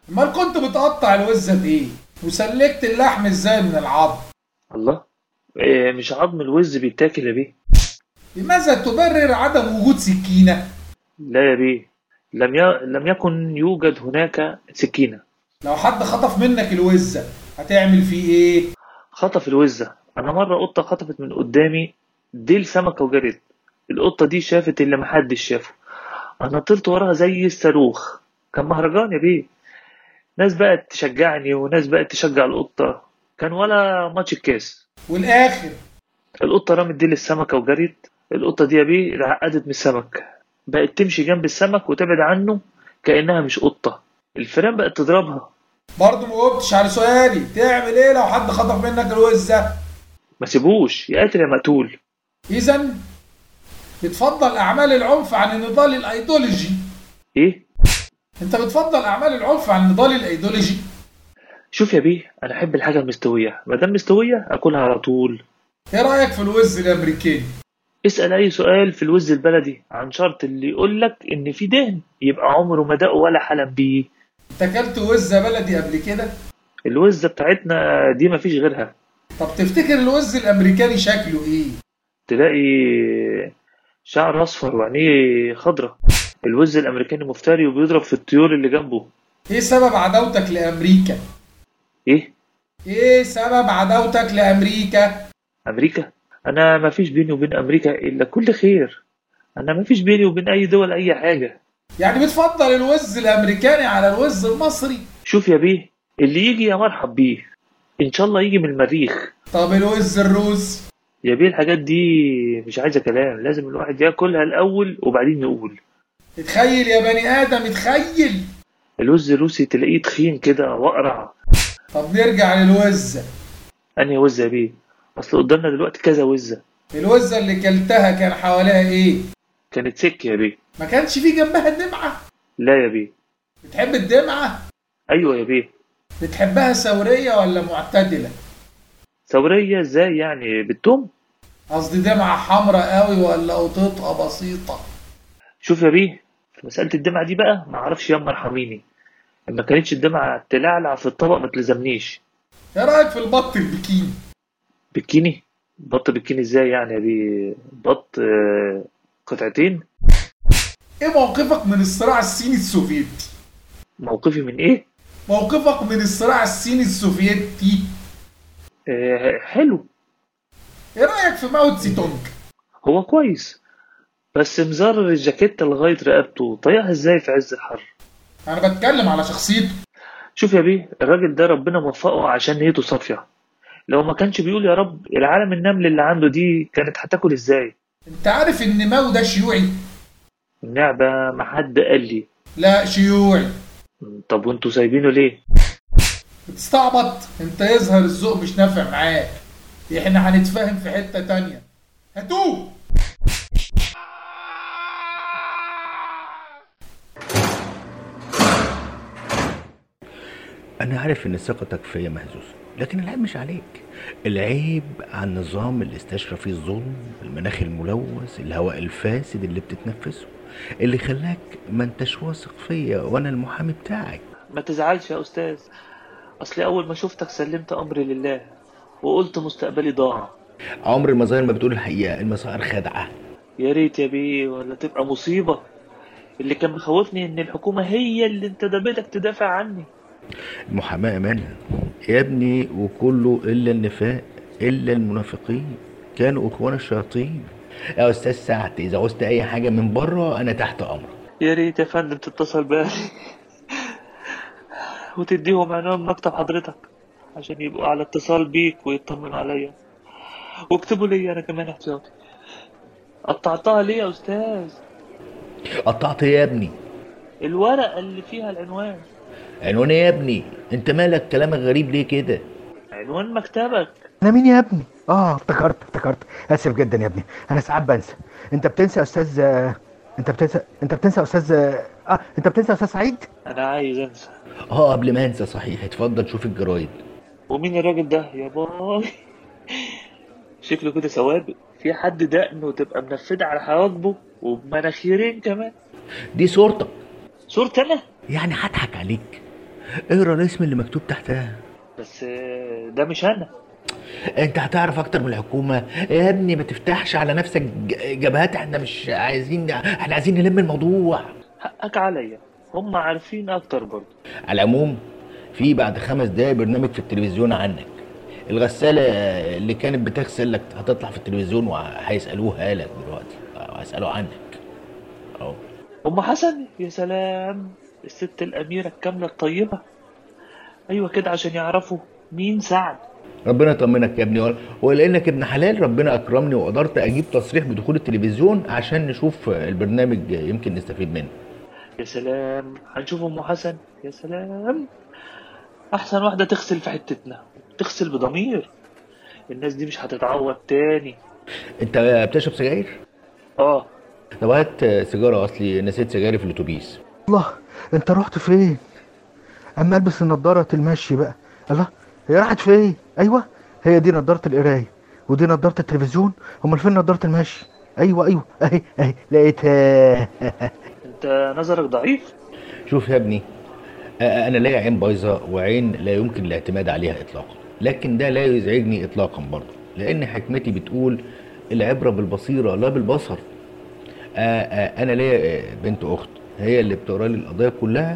امال كنت بتقطع الوزه بايه وسلكت اللحم ازاي من العظم الله إيه مش عظم الوز بيتاكل يا بيه لماذا تبرر عدم وجود سكينه لا يا بيه لم ي... لم يكن يوجد هناك سكينة لو حد خطف منك الوزه هتعمل فيه ايه خطف الوزة أنا مرة قطة خطفت من قدامي ديل سمكة وجرت القطة دي شافت اللي محدش شافه أنا طرت وراها زي الصاروخ كان مهرجان يا بيه ناس بقت تشجعني وناس بقت تشجع القطة كان ولا ماتش الكاس والاخر القطة رمت ديل السمكة وجرت القطة دي يا بيه اتعقدت من السمك بقت تمشي جنب السمك وتبعد عنه كأنها مش قطة الفيران بقت تضربها برضه ما جاوبتش على سؤالي تعمل ايه لو حد خطف منك الوزه ما سيبوش يا قاتل يا مقتول اذا بتفضل اعمال العنف عن النضال الايديولوجي ايه انت بتفضل اعمال العنف عن النضال الايديولوجي شوف يا بيه انا احب الحاجه المستويه ما دام مستويه اكلها على طول ايه رايك في الوز الامريكاني اسال اي سؤال في الوز البلدي عن شرط اللي يقول لك ان في دهن يبقى عمره ما دقه ولا حلم بيه انت اكلت وزه بلدي قبل كده الوزه بتاعتنا دي مفيش غيرها طب تفتكر الوز الامريكاني شكله ايه تلاقي شعر اصفر وعينيه خضرة الوز الامريكاني مفتري وبيضرب في الطيور اللي جنبه ايه سبب عداوتك لامريكا ايه ايه سبب عداوتك لامريكا امريكا انا مفيش بيني وبين امريكا الا كل خير انا مفيش بيني وبين اي دول اي حاجه يعني بتفضل الوز الامريكاني على الوز المصري شوف يا بيه اللي يجي يا مرحب بيه ان شاء الله يجي من المريخ طب الوز الروس يا بيه الحاجات دي مش عايزه كلام لازم الواحد ياكلها الاول وبعدين يقول اتخيل يا بني ادم اتخيل الوز الروسي تلاقيه تخين كده واقرع طب نرجع للوزه انهي وزه يا بيه اصل قدامنا دلوقتي كذا وزه الوزه اللي كلتها كان حواليها ايه كانت سك يا بيه ما كانش في جنبها دمعه لا يا بيه بتحب الدمعه ايوه يا بيه بتحبها ثوريه ولا معتدله ثوريه ازاي يعني بالتوم قصدي دمعه حمراء قوي ولا قططه بسيطه شوف يا بيه في مساله الدمعه دي بقى ما اعرفش ياما ارحميني ما كانتش الدمعه تلعلع في الطبق ما تلزمنيش ايه رايك في البط البكيني بكيني بط بكيني ازاي يعني يا بيه بط آه، قطعتين ايه موقفك من الصراع الصيني السوفيتي موقفي من ايه موقفك من الصراع الصيني السوفيتي آه، حلو ايه رايك في ماو تسي تونج هو كويس بس مزرر الجاكيتة لغاية رقبته طيحها ازاي في عز الحر انا بتكلم على شخصيته شوف يا بيه الراجل ده ربنا موفقه عشان نيته صافية لو ما كانش بيقول يا رب العالم النمل اللي عنده دي كانت هتاكل ازاي انت عارف ان ماو ده شيوعي النعبة ما حد قال لي لا شيوعي طب وانتوا سايبينه ليه بتستعبط انت يظهر الذوق مش نافع معاك احنا هنتفاهم في حتة تانية هاتوه أنا عارف إن ثقتك فيا مهزوزة لكن العيب مش عليك العيب على النظام اللي استشرى فيه الظلم المناخ الملوث الهواء الفاسد اللي بتتنفسه اللي خلاك ما انتش واثق فيا وانا المحامي بتاعك ما تزعلش يا استاذ اصلي اول ما شفتك سلمت امري لله وقلت مستقبلي ضاع عمر المظاهر ما بتقول الحقيقة المظاهر خادعة يا ريت يا بيه ولا تبقى مصيبة اللي كان مخوفني ان الحكومة هي اللي انتدبتك تدافع عني المحاماة أمانة يا ابني وكله إلا النفاق إلا المنافقين كانوا إخوان الشياطين يا أستاذ سعد إذا عوزت أي حاجة من بره أنا تحت أمرك يا ريت يا فندم تتصل بالي وتديهم عنوان مكتب حضرتك عشان يبقوا على اتصال بيك ويطمنوا عليا واكتبوا لي انا كمان احتياطي قطعتها ليه يا استاذ قطعت إيه يا ابني الورقة اللي فيها العنوان عنوان إيه يا ابني أنت مالك كلامك غريب ليه كده عنوان مكتبك انا مين يا ابني اه افتكرت افتكرت اسف جدا يا ابني انا ساعات بنسى انت بتنسى يا استاذ آه، انت بتنسى انت بتنسى يا استاذ اه آه، انت بتنسى يا استاذ سعيد انا عايز انسى اه قبل ما انسى صحيح اتفضل شوف الجرايد ومين الراجل ده يا باي شكله كده سوابق في حد دقنه تبقى منفدة على حواجبه وبمناخيرين كمان دي صورتك صورتي انا يعني هضحك عليك اقرا الاسم اللي مكتوب تحتها بس آه، ده مش انا انت هتعرف اكتر من الحكومه يا ابني ما تفتحش على نفسك ج- جبهات احنا مش عايزين احنا عايزين نلم الموضوع حقك عليا هم عارفين اكتر برضه على العموم في بعد خمس دقايق برنامج في التلفزيون عنك الغسالة اللي كانت بتغسل لك هتطلع في التلفزيون وهيسألوها لك دلوقتي هيسألوا عنك اهو ام حسن يا سلام الست الاميره الكامله الطيبه ايوه كده عشان يعرفوا مين سعد ربنا يطمنك يا ابني وال- ولانك ابن حلال ربنا اكرمني وقدرت اجيب تصريح بدخول التلفزيون عشان نشوف البرنامج يمكن نستفيد منه يا سلام هنشوف ام حسن يا سلام احسن واحده تغسل في حتتنا تغسل بضمير الناس دي مش هتتعوض تاني انت بتشرب سجاير اه طب هات سيجاره اصلي نسيت سجايري في الاتوبيس الله انت رحت فين اما البس النضاره المشي بقى الله هي راحت فين ايوه هي دي نضاره القرايه ودي نضاره التلفزيون امال فين نضاره المشي ايوه ايوه اهي اهي لقيتها انت نظرك ضعيف شوف يا ابني آه، انا ليا عين بايظه وعين لا يمكن الاعتماد عليها اطلاقا لكن ده لا يزعجني اطلاقا برضه لان حكمتي بتقول العبره بالبصيره لا بالبصر آه، آه، انا ليا آه، بنت اخت هي اللي بتقرا لي القضايا كلها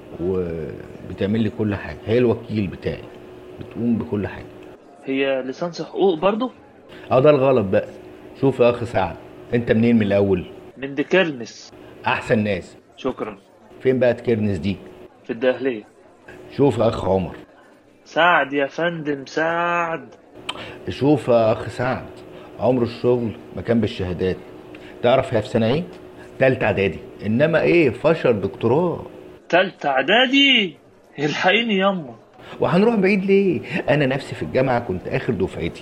وبتعمل لي كل حاجه هي الوكيل بتاعي بتقوم بكل حاجه هي لسانس حقوق برضه اه ده الغلط بقى شوف يا اخ سعد انت منين من الاول من ديكرنس احسن ناس شكرا فين بقى تكرنس دي في الدهليه شوف يا اخ عمر سعد يا فندم سعد شوف يا اخ سعد عمر الشغل ما كان بالشهادات تعرف هي في سنه ايه تالتة اعدادي انما ايه فشل دكتوراه تالتة اعدادي الحقيني ياما وهنروح بعيد ليه انا نفسي في الجامعه كنت اخر دفعتي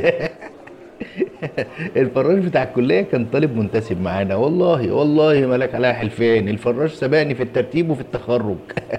الفراش بتاع الكليه كان طالب منتسب معانا والله والله مالك عليها حلفان الفراش سبقني في الترتيب وفي التخرج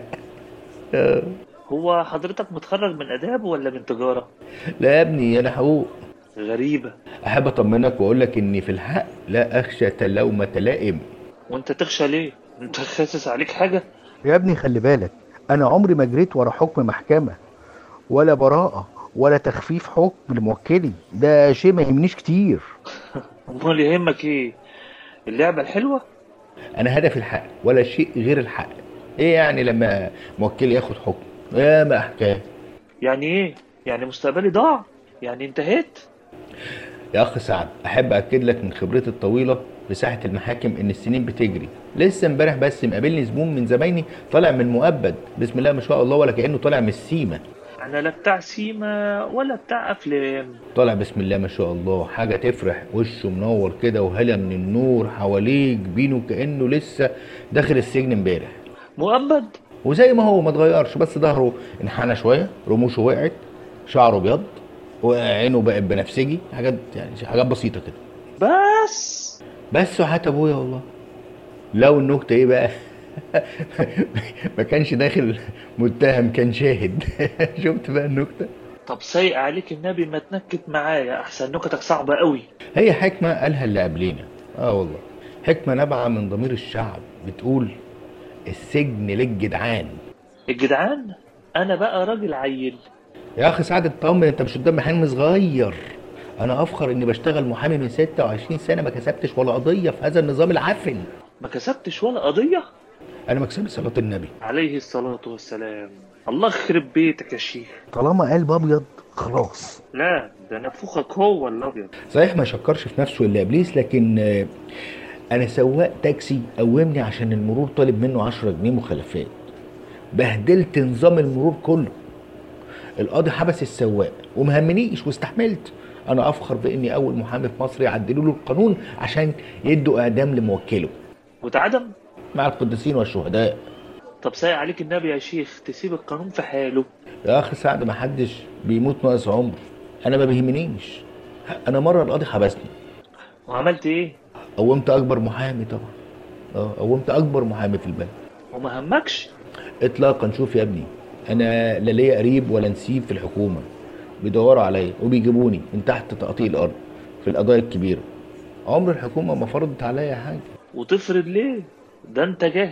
هو حضرتك متخرج من اداب ولا من تجاره لا يا ابني انا حقوق غريبه احب اطمنك واقول لك اني في الحق لا اخشى لومه لائم وانت تخشى ليه انت خاسس عليك حاجه يا ابني خلي بالك انا عمري ما جريت ورا حكم محكمه ولا براءه ولا تخفيف حكم لموكلي ده شيء ما يهمنيش كتير امال يهمك ايه اللعبه الحلوه انا هدفي الحق ولا شيء غير الحق ايه يعني لما موكل ياخد حكم يا ما حكايه يعني ايه يعني مستقبلي ضاع يعني انتهيت يا اخ سعد احب اكد لك من خبرتي الطويله في ساحه المحاكم ان السنين بتجري لسه امبارح بس مقابلني زبون من زبايني طالع من مؤبد بسم الله ما شاء الله ولا كانه طالع من السيما انا لا بتاع سيما ولا بتاع افلام طالع بسم الله ما شاء الله حاجه تفرح وشه منور كده وهلا من النور حواليه جبينه كانه لسه داخل السجن امبارح مؤبد وزي ما هو ما اتغيرش بس ظهره انحنى شويه رموشه وقعت شعره ابيض وعينه بقت بنفسجي حاجات يعني حاجات بسيطه كده بس بس وحياة ابويا والله لو النكته ايه بقى ما كانش داخل متهم كان شاهد شفت بقى النكته طب سايق عليك النبي ما تنكت معايا احسن نكتك صعبه قوي هي حكمه قالها اللي قبلينا اه والله حكمه نابعه من ضمير الشعب بتقول السجن للجدعان الجدعان انا بقى راجل عيل يا اخي سعد اطمن انت مش قدام محامي صغير انا افخر اني بشتغل محامي من 26 سنه ما كسبتش ولا قضيه في هذا النظام العفن ما كسبتش ولا قضيه انا مكسبي صلاه النبي عليه الصلاه والسلام الله يخرب بيتك يا شيخ طالما قلب ابيض خلاص لا ده نفوخك هو الابيض صحيح ما شكرش في نفسه الا ابليس لكن آه، انا سواق تاكسي قومني عشان المرور طالب منه 10 جنيه مخالفات بهدلت نظام المرور كله القاضي حبس السواق ومهمنيش واستحملت انا افخر باني اول محامي في مصر يعدلوا له القانون عشان يدوا اعدام لموكله واتعدم مع القديسين والشهداء طب سايق عليك النبي يا شيخ تسيب القانون في حاله يا اخي سعد ما حدش بيموت ناقص عمر انا ما بيهمنيش انا مره القاضي حبسني وعملت ايه قومت اكبر محامي طبعا اه قومت اكبر محامي في البلد وما همكش اطلاقا شوف يا ابني انا لا ليا قريب ولا نسيب في الحكومه بيدوروا عليا وبيجيبوني من تحت تقطيع الارض في القضايا الكبيره عمر الحكومه ما فرضت عليا حاجه وتفرض ليه ده انت جاهز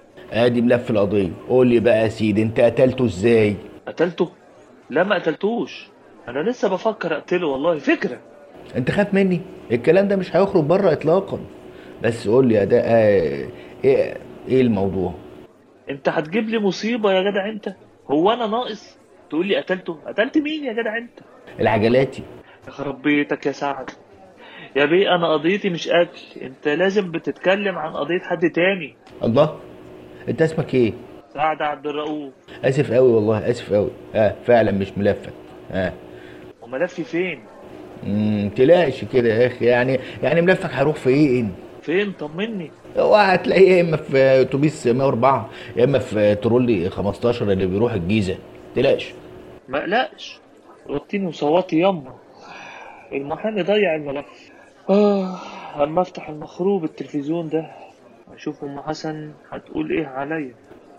ادي ملف القضيه قول لي بقى يا سيدي انت قتلته ازاي قتلته لا ما قتلتوش انا لسه بفكر اقتله والله فكره انت خاف مني الكلام ده مش هيخرج بره اطلاقا بس قول لي يا ده آه، ايه ايه الموضوع انت هتجيب لي مصيبه يا جدع انت هو انا ناقص تقول لي قتلته قتلت مين يا جدع انت العجلاتي يخرب بيتك يا سعد يا بيه انا قضيتي مش قتل انت لازم بتتكلم عن قضيه حد تاني الله انت اسمك ايه سعد عبد الرؤوف اسف قوي والله اسف قوي اه فعلا مش ملفت اه وملفي فين امم تلاقش كده يا اخي يعني يعني ملفك هيروح فين فين طمني هو هتلاقيه يا اما في اتوبيس 104 يا اما في ترولي 15 اللي بيروح الجيزه تلاقش ما اقلقش غطيني وصوتي يما المحامي ضيع الملف اه اما افتح المخروب التلفزيون ده اشوف ام حسن هتقول ايه عليا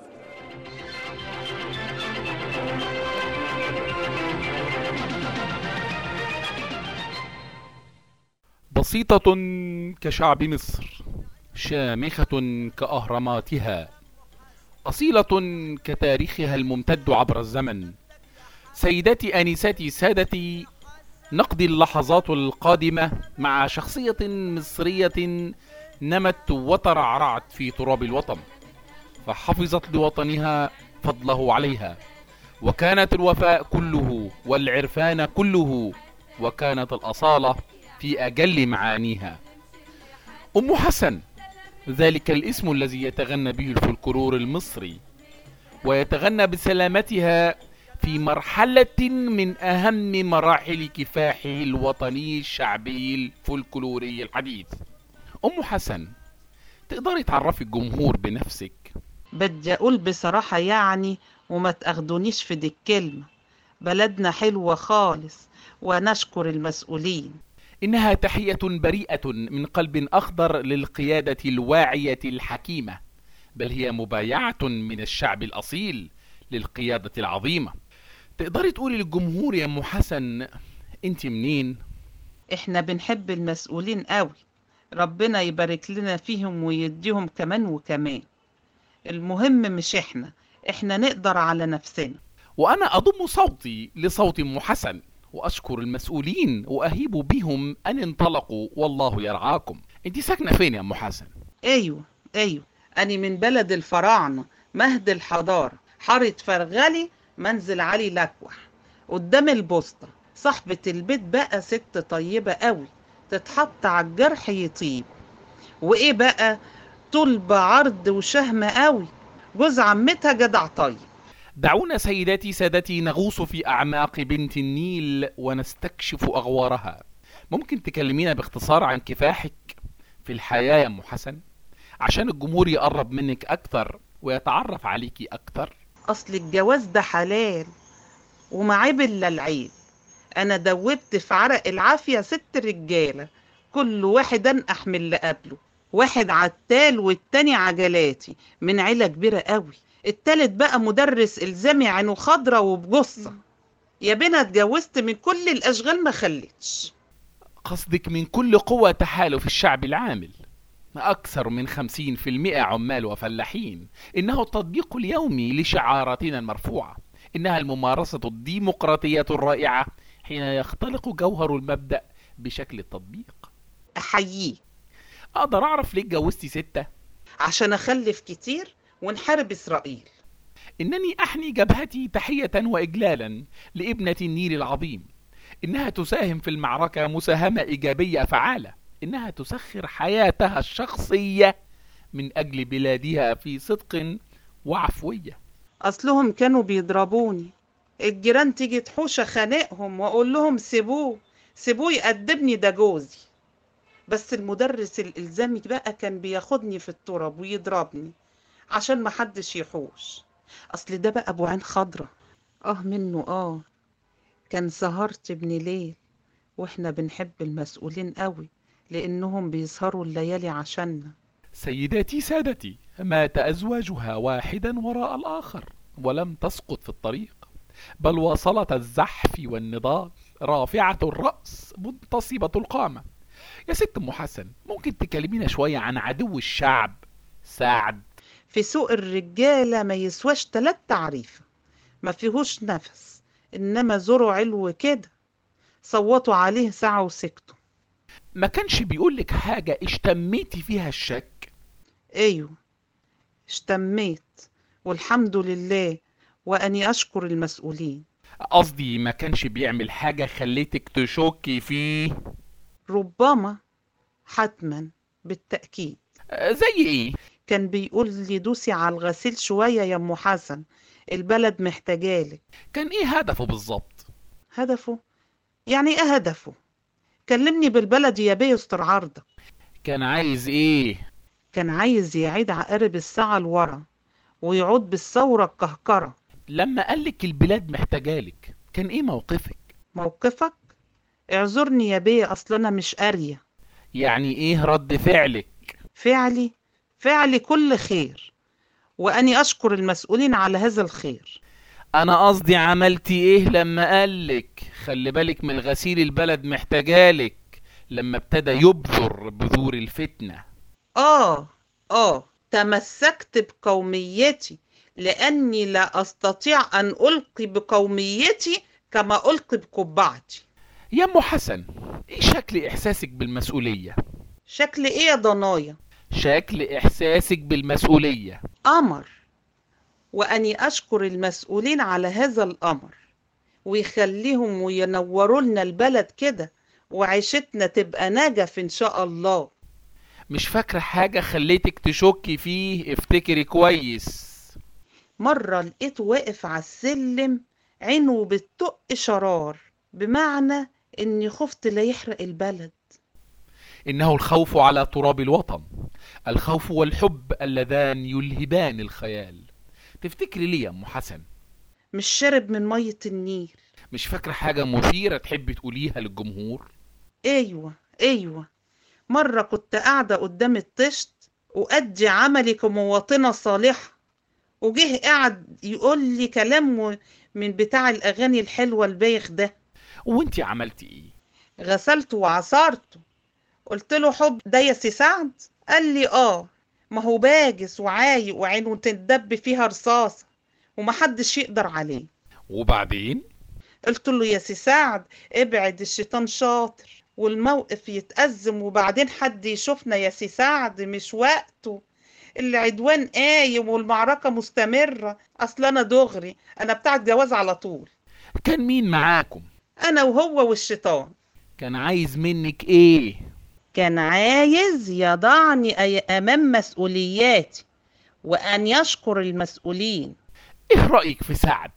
بسيطة كشعب مصر شامخة كأهراماتها أصيلة كتاريخها الممتد عبر الزمن سيداتي آنساتي سادتي نقضي اللحظات القادمة مع شخصية مصرية نمت وترعرعت في تراب الوطن فحفظت لوطنها فضله عليها وكانت الوفاء كله والعرفان كله وكانت الأصالة في أجل معانيها أم حسن ذلك الاسم الذي يتغنى به الفلكلور المصري ويتغنى بسلامتها في مرحلة من أهم مراحل كفاحه الوطني الشعبي الفلكلوري الحديث أم حسن تقدري تعرفي الجمهور بنفسك بدي أقول بصراحة يعني وما تاخدونيش في دي الكلمة بلدنا حلوة خالص ونشكر المسؤولين إنها تحية بريئة من قلب أخضر للقيادة الواعية الحكيمة بل هي مبايعة من الشعب الأصيل للقيادة العظيمة تقدري تقولي للجمهور يا أم حسن أنت منين؟ احنا بنحب المسؤولين قوي ربنا يبارك لنا فيهم ويديهم كمان وكمان المهم مش احنا احنا نقدر على نفسنا وأنا أضم صوتي لصوت أم حسن وأشكر المسؤولين وأهيب بهم أن انطلقوا والله يرعاكم أنت ساكنة فين يا أم حسن؟ ايوه ايوه أنا من بلد الفراعنة مهد الحضارة حارة فرغلي منزل علي لكوح قدام البوسطة صاحبة البيت بقى ست طيبة قوي تتحط على الجرح يطيب وايه بقى طول بعرض وشهم قوي جوز عمتها جدع طيب دعونا سيداتي سادتي نغوص في أعماق بنت النيل ونستكشف أغوارها ممكن تكلمينا باختصار عن كفاحك في الحياة يا أم حسن عشان الجمهور يقرب منك أكثر ويتعرف عليكي أكثر اصل الجواز ده حلال وما عيب الا العيب انا دوبت في عرق العافية ست رجالة كل واحد انقح من اللي قبله واحد عتال والتاني عجلاتي من عيلة كبيرة قوي التالت بقى مدرس الزامي عينه خضرة وبجصة يا بنا اتجوزت من كل الاشغال ما خليتش قصدك من كل قوة تحالف الشعب العامل أكثر من خمسين في المئة عمال وفلاحين إنه التطبيق اليومي لشعاراتنا المرفوعة إنها الممارسة الديمقراطية الرائعة حين يختلق جوهر المبدأ بشكل التطبيق احييه أقدر أعرف ليه اتجوزتي ستة؟ عشان اخلف كتير ونحارب اسرائيل إنني أحني جبهتي تحية وإجلالا لابنة النيل العظيم إنها تساهم في المعركة مساهمة إيجابية فعالة إنها تسخر حياتها الشخصية من أجل بلادها في صدق وعفوية اصلهم كانوا بيضربوني الجيران تيجي تحوش خانقهم واقول لهم سيبوه سيبوه يقدمني ده جوزي بس المدرس الالزامي بقى كان بياخدني في التراب ويضربني عشان ما حدش يحوش اصل ده بقى ابو عين خضرة اه منه اه كان سهرت ابن ليل واحنا بنحب المسؤولين قوي لانهم بيسهروا الليالي عشاننا سيداتي سادتي مات أزواجها واحدا وراء الآخر ولم تسقط في الطريق بل واصلت الزحف والنضال رافعة الرأس منتصبة القامة يا ست أم حسن ممكن تكلمينا شوية عن عدو الشعب سعد في سوق الرجالة ما يسواش تلات تعريفة ما فيهوش نفس إنما زوره علو كده صوتوا عليه ساعة وسكتوا ما كانش بيقولك حاجة اشتميتي فيها الشك أيوه اشتميت والحمد لله وأني أشكر المسؤولين قصدي ما كانش بيعمل حاجة خليتك تشكي فيه ربما حتما بالتأكيد آه، زي ايه كان بيقول لي دوسي على الغسيل شوية يا أم حسن البلد محتاجالك كان ايه هدفه بالظبط هدفه يعني ايه هدفه كلمني بالبلدي يا بيه يستر عرضك كان عايز ايه كان عايز يعيد عقارب الساعة لورا ويعود بالثورة الكهكرة لما قالك البلاد محتاجالك كان ايه موقفك موقفك اعذرني يا بيه أصل أنا مش قارية يعني ايه رد فعلك فعلي فعلي كل خير وأني أشكر المسؤولين على هذا الخير انا قصدي عملتي ايه لما قالك خلي بالك من غسيل البلد محتاجالك لما ابتدى يبذر بذور الفتنة آه آه تمسكت بقوميتي لأني لا أستطيع أن ألقي بقوميتي كما ألقي بقبعتي يا ام حسن ايه شكل احساسك بالمسؤولية شكل إيه يا ضنايا شكل احساسك بالمسؤولية أمر وأني أشكر المسؤولين على هذا الأمر ويخليهم وينوروا لنا البلد كده وعيشتنا تبقى نجف إن شاء الله مش فاكرة حاجة خليتك تشكي فيه افتكري كويس مرة لقيته واقف على السلم عينه بتطق شرار بمعنى إني خفت لا يحرق البلد إنه الخوف على تراب الوطن الخوف والحب اللذان يلهبان الخيال تفتكري ليه يا أم حسن مش شرب من مية النيل مش فاكرة حاجة مثيرة تحبي تقوليها للجمهور أيوة أيوة مرة كنت قاعدة قدام الطشت وأدي عملي كمواطنة صالحة وجه قاعد يقول لي كلام و- من بتاع الأغاني الحلوة البايخ ده وانتي عملتي ايه غسلته وعصرته قلت له حب ده يا سي سعد قال لي اه ما هو باجس وعايق وعينه تندب فيها رصاصة ومحدش يقدر عليه وبعدين قلت له يا سي سعد ابعد الشيطان شاطر والموقف يتأزم وبعدين حد يشوفنا يا سي سعد مش وقته العدوان قايم والمعركة مستمرة أصل أنا دغري أنا بتاع الجواز على طول كان مين معاكم أنا وهو والشيطان كان عايز منك ايه كان عايز يضعني أي- أمام مسؤولياتي وأن يشكر المسؤولين ايه رأيك في سعد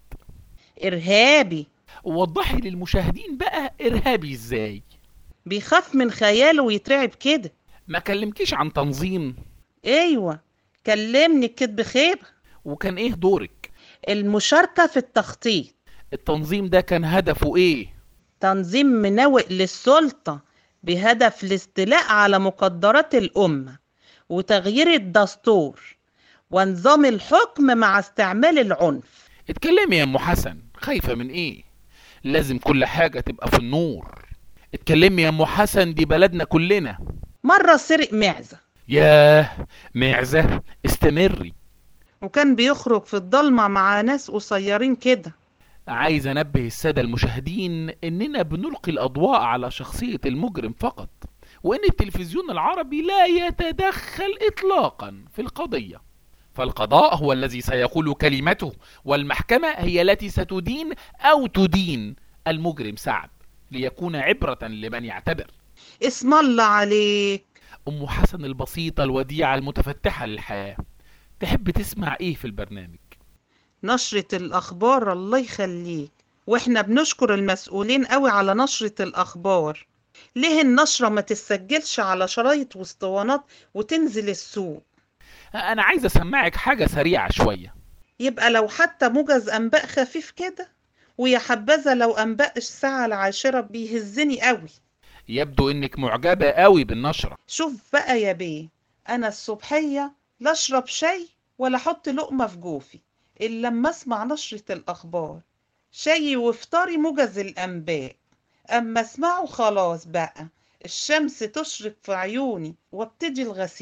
إرهابي وضحي للمشاهدين بقى ارهابي ازاي بيخاف من خياله ويترعب كده ما كلمكيش عن تنظيم أيوة كلمني الكدب خيبة وكان ايه دورك المشاركة في التخطيط التنظيم ده كان هدفه ايه تنظيم منوئ للسلطة بهدف الاستيلاء على مقدرات الأمة وتغيير الدستور ونظام الحكم مع استعمال العنف اتكلمي يا ام حسن خايفة من ايه لازم كل حاجة تبقى في النور اتكلمي يا ام حسن دي بلدنا كلنا مرة سرق معزة ياه معزة استمري وكان بيخرج في الضلمة مع ناس قصيرين كده عايز انبه السادة المشاهدين اننا بنلقي الاضواء على شخصية المجرم فقط وان التلفزيون العربي لا يتدخل اطلاقا في القضية فالقضاء هو الذي سيقول كلمته والمحكمة هي التي ستدين او تدين المجرم سعد ليكون عبرة لمن يعتبر اسم الله عليك ام حسن البسيطة الوديعة المتفتحة للحياة تحب تسمع ايه في البرنامج نشرة الأخبار الله يخليك واحنا بنشكر المسؤولين قوي على نشرة الأخبار ليه النشرة ما تسجلش على شرايط واسطوانات وتنزل السوق انا عايز اسمعك حاجة سريعة شوية يبقى لو حتى موجز أنباء خفيف كده ويا حبذا لو أنباء الساعة العاشرة بيهزني قوي يبدو انك معجبة قوي بالنشرة شوف بقى يا بيه أنا الصبحية لا أشرب شاي ولا أحط لقمة في جوفي إلا لما أسمع نشرة الأخبار شاي وفطاري موجز الأنباء أما أسمعه خلاص بقى الشمس تشرق في عيوني وابتدي الغسيل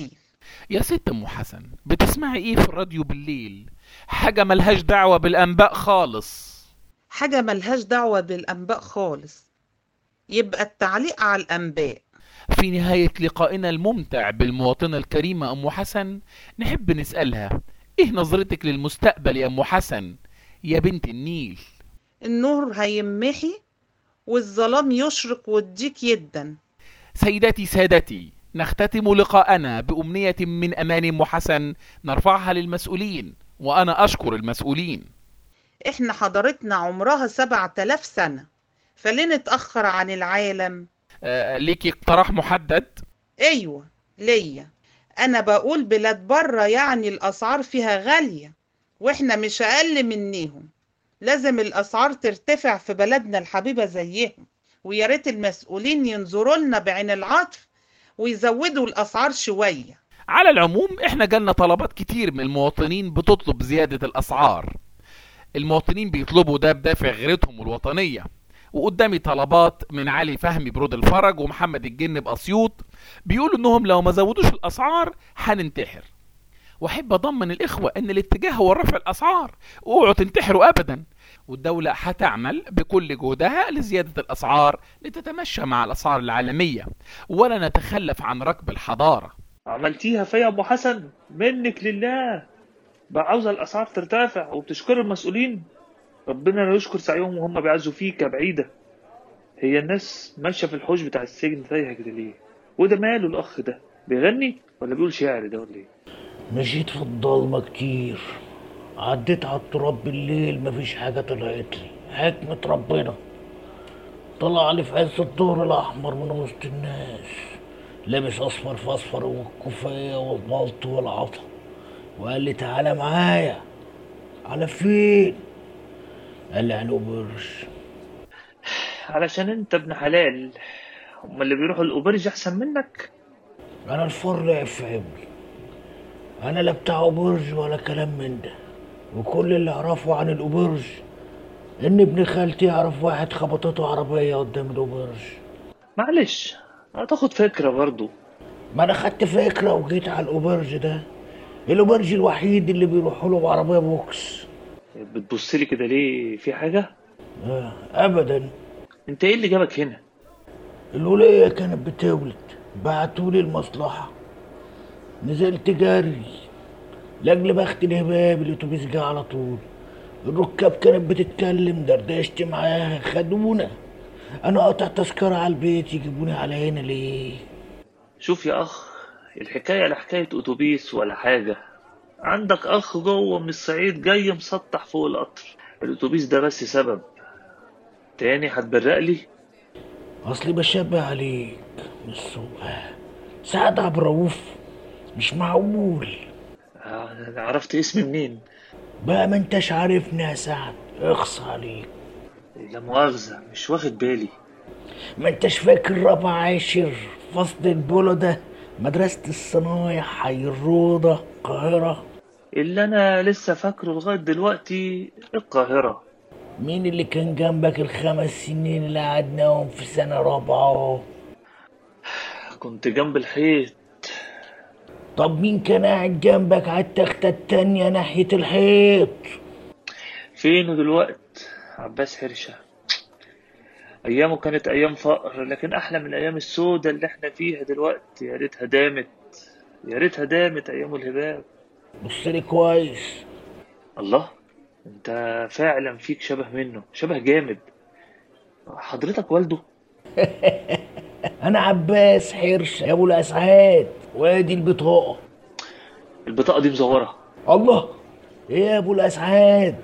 يا ست ام حسن بتسمعي ايه في الراديو بالليل حاجة ملهاش دعوة بالانباء خالص حاجة ملهاش دعوة بالأنباء خالص يبقى التعليق على الأنباء في نهاية لقائنا الممتع بالمواطنة الكريمة ام حسن نحب نسألها ايه نظرتك للمستقبل يا ام حسن يا بنت النيل النور هيمحي والظلام يشرق ويديك يدا سيداتي سادتي نختتم لقاءنا بأمنية من أمان أم حسن نرفعها للمسؤولين وأنا أشكر المسؤولين احنا حضارتنا عمرها سبعة آلاف سنة فليه نتأخر عن العالم آه ليكي اقتراح محدد ايوه ليا انا بقول بلاد بره يعني الاسعار فيها غالية واحنا مش اقل منيهم لازم الاسعار ترتفع في بلدنا الحبيبة زيهم ويا ريت المسؤولين ينظروا لنا بعين العطف ويزودوا الاسعار شوية على العموم احنا جالنا طلبات كتير من المواطنين بتطلب زيادة الأسعار المواطنين بيطلبوا ده بدافع غيرتهم الوطنية وقدامي طلبات من علي فهمي برود الفرج ومحمد الجن بأسيوط بيقولوا انهم لو ما زودوش الأسعار هننتحر واحب اضمن الاخوة ان الاتجاه هو رفع الاسعار اوعوا تنتحروا ابدا والدولة هتعمل بكل جهدها لزيادة الاسعار لتتمشى مع الاسعار العالمية ولا نتخلف عن ركب الحضارة عملتيها فيا ابو حسن منك لله بقى عاوزه الاسعار ترتفع وبتشكر المسؤولين ربنا لا يشكر سعيهم وهم بيعزوا فيك يا بعيده هي الناس ماشيه في الحوش بتاع السجن تايهه كده ليه وده ماله الاخ ده بيغني ولا بيقول شعر ده ولا ايه مشيت في الضلمة كتير عديت على التراب بالليل مفيش حاجة طلعت لي حكمة ربنا طلع لي في عز الدور الأحمر من وسط الناس لابس أصفر في أصفر والكوفية والبلط والعطا وقال لي تعالى معايا على فين؟ قال لي على الأوبرج علشان انت ابن حلال هم اللي بيروحوا الاوبرج احسن منك أنا الفر لعب في عبري أنا لا بتاع أوبرج ولا كلام من ده وكل اللي أعرفه عن الأوبرج إن ابن خالتي يعرف واحد خبطته عربية قدام الأوبرج معلش هتاخد فكره برضو ما أنا خدت فكرة وجيت على الأوبرج ده الأوبرج الوحيد اللي بيروحوا له بعربية بوكس بتبص لي كده ليه في حاجه آه أبدا انت ايه اللي جابك هنا الولية كانت بتولد بعتولي المصلحة نزلت جري لاجل بخت الهباب الاتوبيس جه على طول الركاب كانت بتتكلم دردشت معاها خدونا انا قاطع تذكرة على البيت يجيبوني على هنا ليه شوف يا اخ الحكايه لا حكايه اتوبيس ولا حاجه عندك اخ جوه من الصعيد جاي مسطح فوق القطر الاتوبيس ده بس سبب تاني هتبرق لي اصلي بشبه عليك من الصبح سعد عبد الرؤوف مش معقول آه، عرفت اسمي منين بقى ما انتش عارفني يا سعد اخص عليك لا مؤاخذه مش واخد بالي ما انتش فاكر رابع عاشر فصل البولو ده مدرسة الصنايع حي الروضة القاهرة اللي انا لسه فاكره لغايه دلوقتي القاهره مين اللي كان جنبك الخمس سنين اللي قعدناهم في سنة رابعة كنت جنب الحيط طب مين كان قاعد جنبك على التختة التانية ناحية الحيط فينه دلوقت عباس حرشة أيامه كانت أيام فقر لكن أحلى من الأيام السودة اللي احنا فيها دلوقتي يا ريتها دامت يا ريتها دامت أيام الهباب بص لي كويس الله أنت فعلا فيك شبه منه شبه جامد حضرتك والده انا عباس حرش يا ابو الاسعاد وادي البطاقة البطاقة دي مزورة الله ايه يا ابو الاسعاد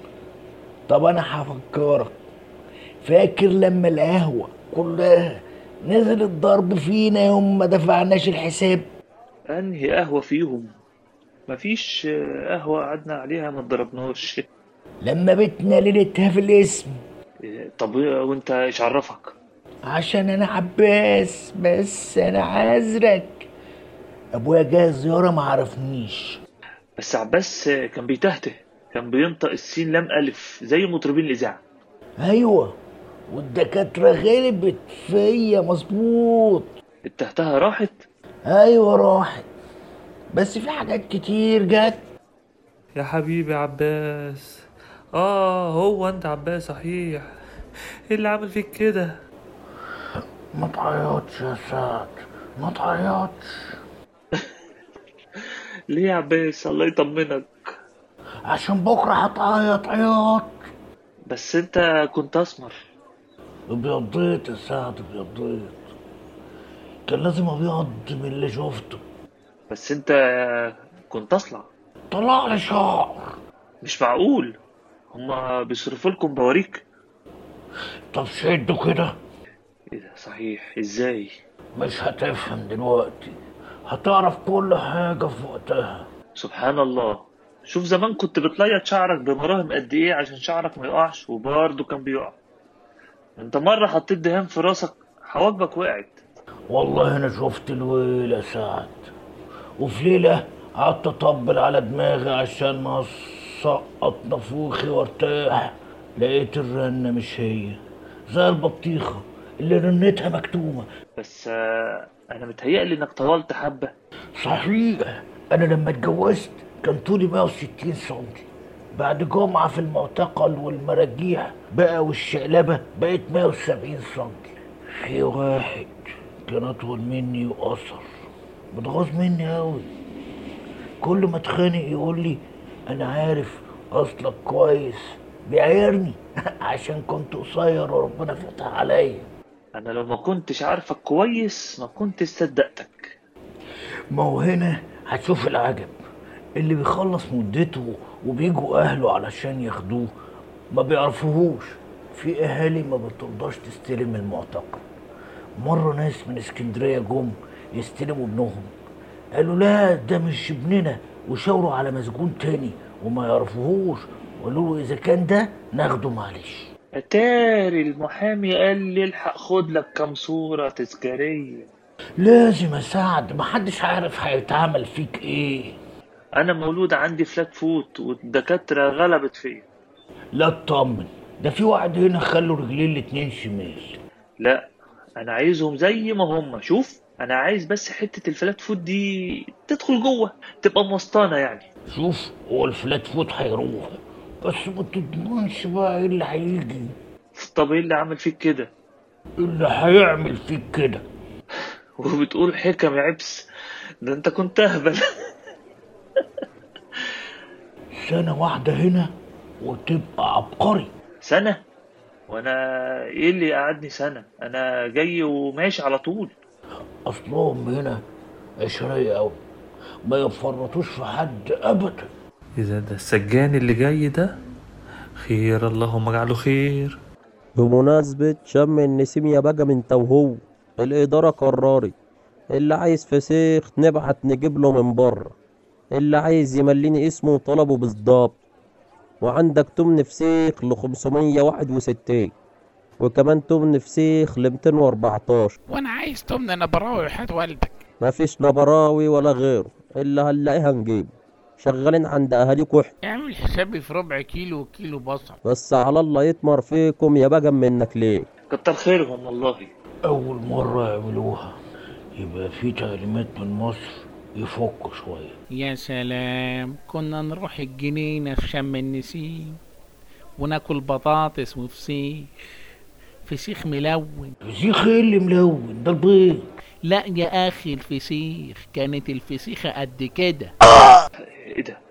طب انا هفكرك فاكر لما القهوة كلها نزل الضرب فينا يوم ما دفعناش الحساب أنهي قهوة فيهم مفيش قهوة قعدنا عليها ما اتضربناش لما بتنا ليلتها في الاسم طب وانت ايش عرفك عشان انا عباس بس انا عذرك ابويا جه زيارة ما عرفنيش بس عباس كان بيتهته كان بينطق السين لام ألف زي مطربين الإذاعة ايوه والدكاترة غلبت فيا مظبوط التهتها راحت ايوه راحت بس في حاجات كتير جت يا حبيبي عباس اه هو انت عباس صحيح ايه اللي عمل فيك كده ما تعيطش يا سعد ما تعيطش ليه يا عباس الله يطمنك عشان بكره هتعيط عياط بس انت كنت اسمر ابيضيت يا سعد ابيضيت كان لازم ابيض من اللي شفته بس انت كنت اصلع طلع لي شعر مش معقول هما بيصرفوا لكم بواريك طب شدوا كده ايه ده صحيح ازاي مش هتفهم دلوقتي هتعرف كل حاجة في وقتها سبحان الله شوف زمان كنت بتليط شعرك بمراهم قد ايه عشان شعرك ما يقعش وبرضه كان بيقع انت مرة حطيت دهان في راسك حواجبك وقعت والله انا شفت الويل يا سعد وفي ليلة قعدت اطبل على دماغي عشان ما اسقط نفوخي وارتاح لقيت الرنة مش هي زي البطيخة اللي رنتها مكتومة بس آه، انا متهيألي انك طولت حبة صحيح انا لما اتجوزت كان طولي 160 سنتي بعد جمعة في المعتقل والمراجيح بقى والشقلبة بقت 170 سنتي في واحد كان اطول مني وقصر متغاظ مني اوي كل ما اتخانق يقول لي انا عارف اصلك كويس بيعايرني عشان كنت قصير وربنا فتح عليا انا لو ما كنتش عارفك كويس ما كنتش صدقتك ما هو هنا هتشوف العجب اللي بيخلص مدته وبيجوا اهله علشان ياخدوه ما بيعرفوهوش في اهالي ما بترضاش تستلم المعتقل مره ناس من اسكندريه جم يستلموا ابنهم قالوا لا ده مش ابننا وشاوروا على مسجون تاني وما يعرفوهوش وقالوا له اذا كان ده ناخده معلش اتاري المحامي قال لي الحق خد لك كام صورة تذكارية لازم اساعد محدش عارف هيتعمل فيك ايه انا مولود عندي فلات فوت والدكاترة غلبت فيا لا اطمن ده في واحد هنا خلوا رجلين الاتنين شمال لا انا عايزهم زي ما هم شوف انا عايز بس حتة الفلات فوت دي تدخل جوه تبقى مسطانة يعني شوف هو الفلات فوت هيروح بس ما تضمنش بقى ايه اللي هيجي طب ايه اللي عمل فيك كده اللي هيعمل فيك كده وبتقول حكم يا عبس ده انت كنت اهبل سنة واحدة هنا وتبقى عبقري سنة وانا ايه اللي قعدني سنة انا جاي وماشي على طول اصلهم هنا عشرية اوي ما يفرطوش في حد ابدا اذا ده السجان اللي جاي ده خير اللهم اجعله خير بمناسبة شم النسيم يا بقى من وهو الإدارة قررت اللي عايز فسيخ نبعت نجيب له من بره اللي عايز يمليني اسمه طلبه بالظبط وعندك تمن فسيخ ل 561 وكمان تمن فسيخ ل 214 وانا عايز تمنى نبراوي وحياة والدك مفيش نبراوي ولا غيره اللي هنلاقيها نجيب شغالين عند اهاليكوا احنا اعمل حسابي في ربع كيلو وكيلو بصل بس على الله يتمر فيكم يا بقى منك ليه كتر خيرهم والله اول مرة يعملوها يبقى في تعليمات من مصر يفكوا شوية يا سلام كنا نروح الجنينة في شم النسيم وناكل بطاطس وفسيخ فسيخ ملون فسيخ ايه اللي ملون ده البيض لا يا اخي الفسيخ كانت الفسيخة قد كده ايه ده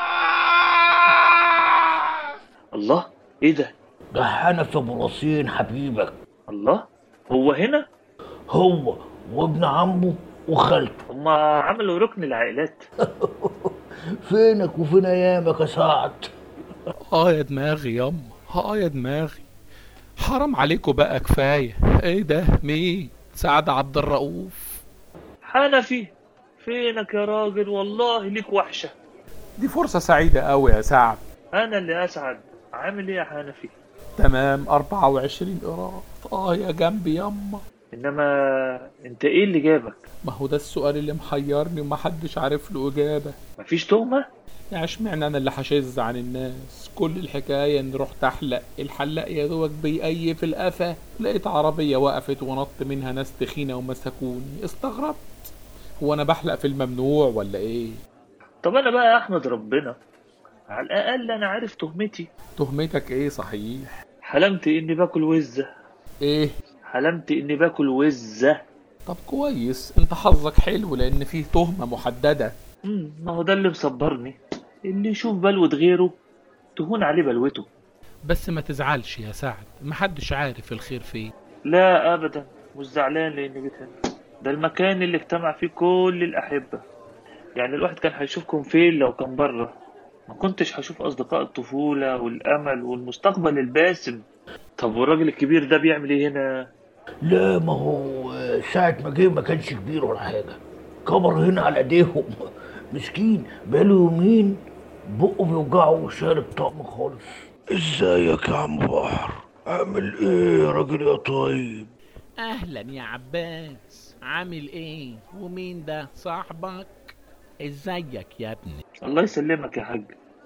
الله ايه ده ده حنفي ابو رصين حبيبك الله هو هنا هو وابن عمه وخالته هما عملوا ركن العائلات فينك وفين ايامك يا سعد اه يا دماغي ياما اه يا دماغي حرام عليكم بقى كفاية ايه ده مين سعد عبد الرؤوف حنفي فينك يا راجل والله ليك وحشة دي فرصة سعيدة قوي يا سعد انا اللي اسعد عامل ايه يا حنفي تمام 24 قراط اه يا جنبي ياما انما انت ايه اللي جابك ما هو ده السؤال اللي محيرني ومحدش عارف له اجابة مفيش تهمة يعني اشمعنى انا اللي هشز عن الناس كل الحكاية اني رحت احلق الحلاق يا دوبك بيقي في القفا لقيت عربية وقفت ونط منها ناس تخينة ومسكوني استغربت هو انا بحلق في الممنوع ولا ايه طب انا بقى احمد ربنا على الاقل انا عارف تهمتي تهمتك ايه صحيح حلمت اني باكل وزه ايه حلمت اني باكل وزه طب كويس انت حظك حلو لان فيه تهمة محددة مم، ما هو ده اللي مصبرني اللي يشوف بلوة غيره تهون عليه بلوته بس ما تزعلش يا سعد محدش عارف الخير فين لا ابدا مش زعلان لاني جيت هنا ده المكان اللي اجتمع فيه كل الاحبه يعني الواحد كان هيشوفكم فين لو كان بره ما كنتش هشوف اصدقاء الطفوله والامل والمستقبل الباسم طب والراجل الكبير ده بيعمل ايه هنا لا ما هو ساعة ما جه ما كانش كبير ولا حاجة كبر هنا على ايديهم مسكين بقاله يومين بقه بيوجعه وشارب طقم خالص ازيك يا عم بحر عامل ايه يا راجل يا طيب اهلا يا عباس عامل ايه ومين ده صاحبك ازيك يا ابني الله يسلمك يا حاج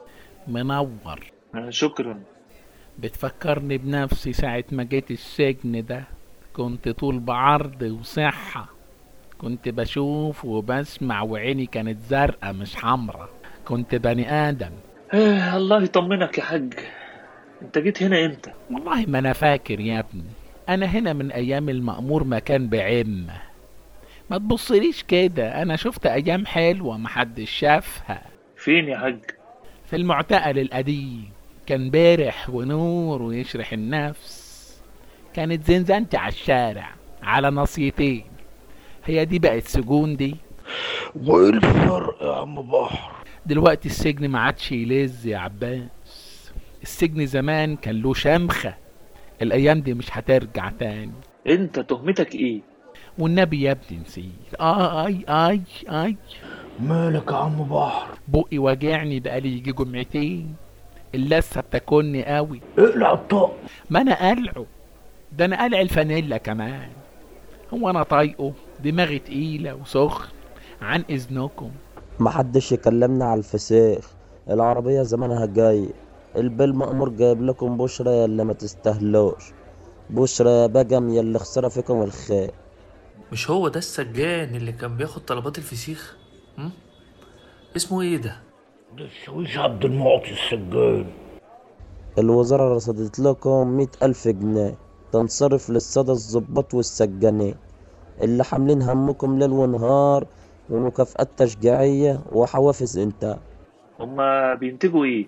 منور آه، شكرا بتفكرني بنفسي ساعة ما جيت السجن ده كنت طول بعرض وصحة كنت بشوف وبسمع وعيني كانت زرقاء مش حمرا كنت بني آدم آه الله يطمنك يا حاج انت جيت هنا امتى والله ما أنا فاكر يا ابني أنا هنا من أيام المأمور مكان بعمة ما تبصليش كده أنا شفت أيام حلوة محدش شافها فين يا حاج في المعتقل القديم كان بارح ونور ويشرح النفس كانت زنزانتي على الشارع على نصيتين هي دي بقت سجون دي وايه الفرق يا عم بحر دلوقتي السجن ما عادش يلز يا عباس السجن زمان كان له شمخة الأيام دي مش هترجع تاني انت تهمتك ايه والنبي يا ابني نسيت آه اي اي اي مالك يا عم بحر بقي واجعني بقالي يجي جمعتين اللثة بتاكلني قوي اقلع الطقم ما انا قلعه ده انا قلع الفانيلا كمان هو انا طايقه دماغي تقيلة وسخن عن اذنكم محدش يكلمنا على الفسيخ العربية زمانها جاي البال مأمور جايب لكم بشرى يلا ما تستهلوش بشرى يا بجم يلا خسرة فيكم الخير مش هو ده السجان اللي كان بياخد طلبات الفسيخ هم؟ اسمه ايه ده ده السويس عبد المعطي السجان الوزارة رصدت لكم مية ألف جنيه تنصرف للسادة الظباط والسجانين اللي حاملين همكم ليل ونهار ومكافآت تشجيعية وحوافز إنتاج هما بينتجوا ايه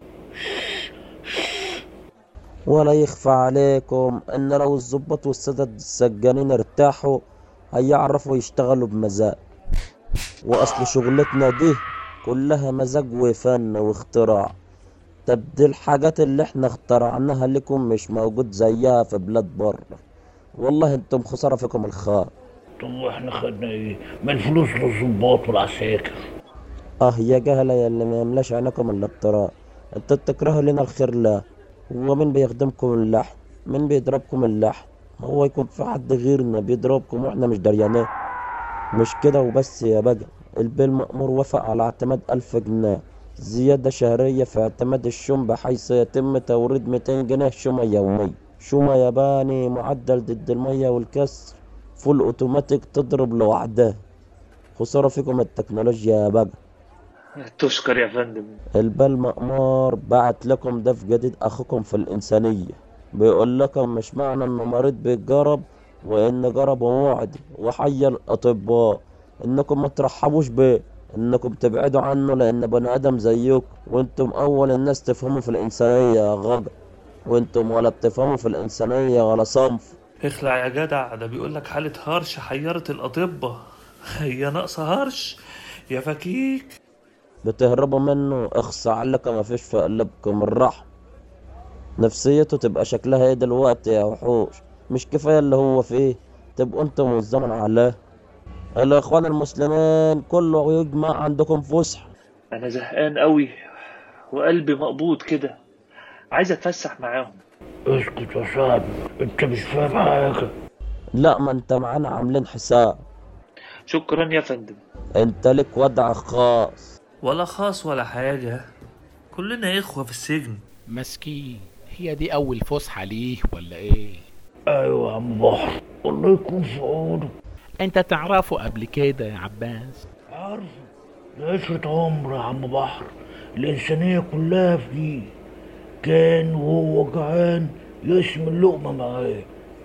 ولا يخفى عليكم ان لو الظباط والسادة السجانين ارتاحوا هيعرفوا يشتغلوا بمزاج واصل شغلتنا دي كلها مزاج وفن واختراع طب دي الحاجات اللي احنا اخترعناها لكم مش موجود زيها في بلاد بره والله انتم خسارة فيكم الخير طب واحنا خدنا ايه ما الفلوس للظباط والعساكر اه يا جهلة يا اللي ما يملاش عينكم الا التراب انتوا بتكرهوا لنا الخير لا هو مين بيخدمكم اللحم مين بيضربكم اللحم هو يكون في حد غيرنا بيضربكم واحنا مش دريانين مش كده وبس يا بجا البيل مأمور وافق على اعتماد ألف جنيه زيادة شهرية في اعتماد الشوم بحيث يتم توريد 200 جنيه شومة يومية شومة ياباني معدل ضد المية والكسر فول اوتوماتيك تضرب لوحدها خسارة فيكم التكنولوجيا يا بجا تشكر يا فندم البال مأمار بعت لكم دف جديد أخوكم في الإنسانية بيقول لكم مش معنى إنه مريض بالجرب وإن جربه معدي وحي الأطباء إنكم ما ترحبوش بيه إنكم تبعدوا عنه لأن بني آدم زيكم وإنتم أول الناس تفهموا في الإنسانية يا غدا وإنتم ولا بتفهموا في الإنسانية ولا صنف اخلع يا جدع ده بيقول لك حالة هرش حيرت الأطباء هي ناقصة هرش يا فكيك بتهربوا منه اخصى عليك ما فيش في قلبكم الرحم نفسيته تبقى شكلها ايه دلوقتي يا وحوش مش كفاية اللي هو فيه تبقوا انتم والزمن علاه الاخوان المسلمين كله يجمع عندكم فسح انا زهقان قوي وقلبي مقبوض كده عايز اتفسح معاهم اسكت يا سعد انت مش فاهم حاجة لا ما انت معانا عاملين حساب شكرا يا فندم انت لك وضع خاص ولا خاص ولا حاجة كلنا إخوة في السجن مسكين هي دي أول فسحة ليه ولا إيه؟ ايوه يا عم بحر الله يكون في عونه انت تعرفه قبل كده يا عباس عارفه ده عشرة عمر يا عم بحر الإنسانية كلها فيه كان وهو جعان يشم اللقمة معاه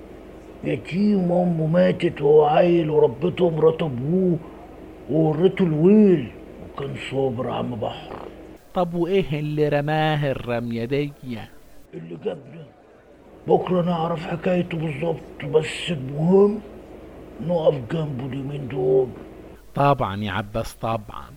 يتيم أمه ماتت وهو عيل وربته مرات أبوه وورته الويل وكان صابر يا عم بحر طب وايه اللي رماه الرمية دي اللي جابنا بكرة نعرف حكايته بالظبط بس المهم نقف جنبه اليومين دول طبعا يا عباس طبعا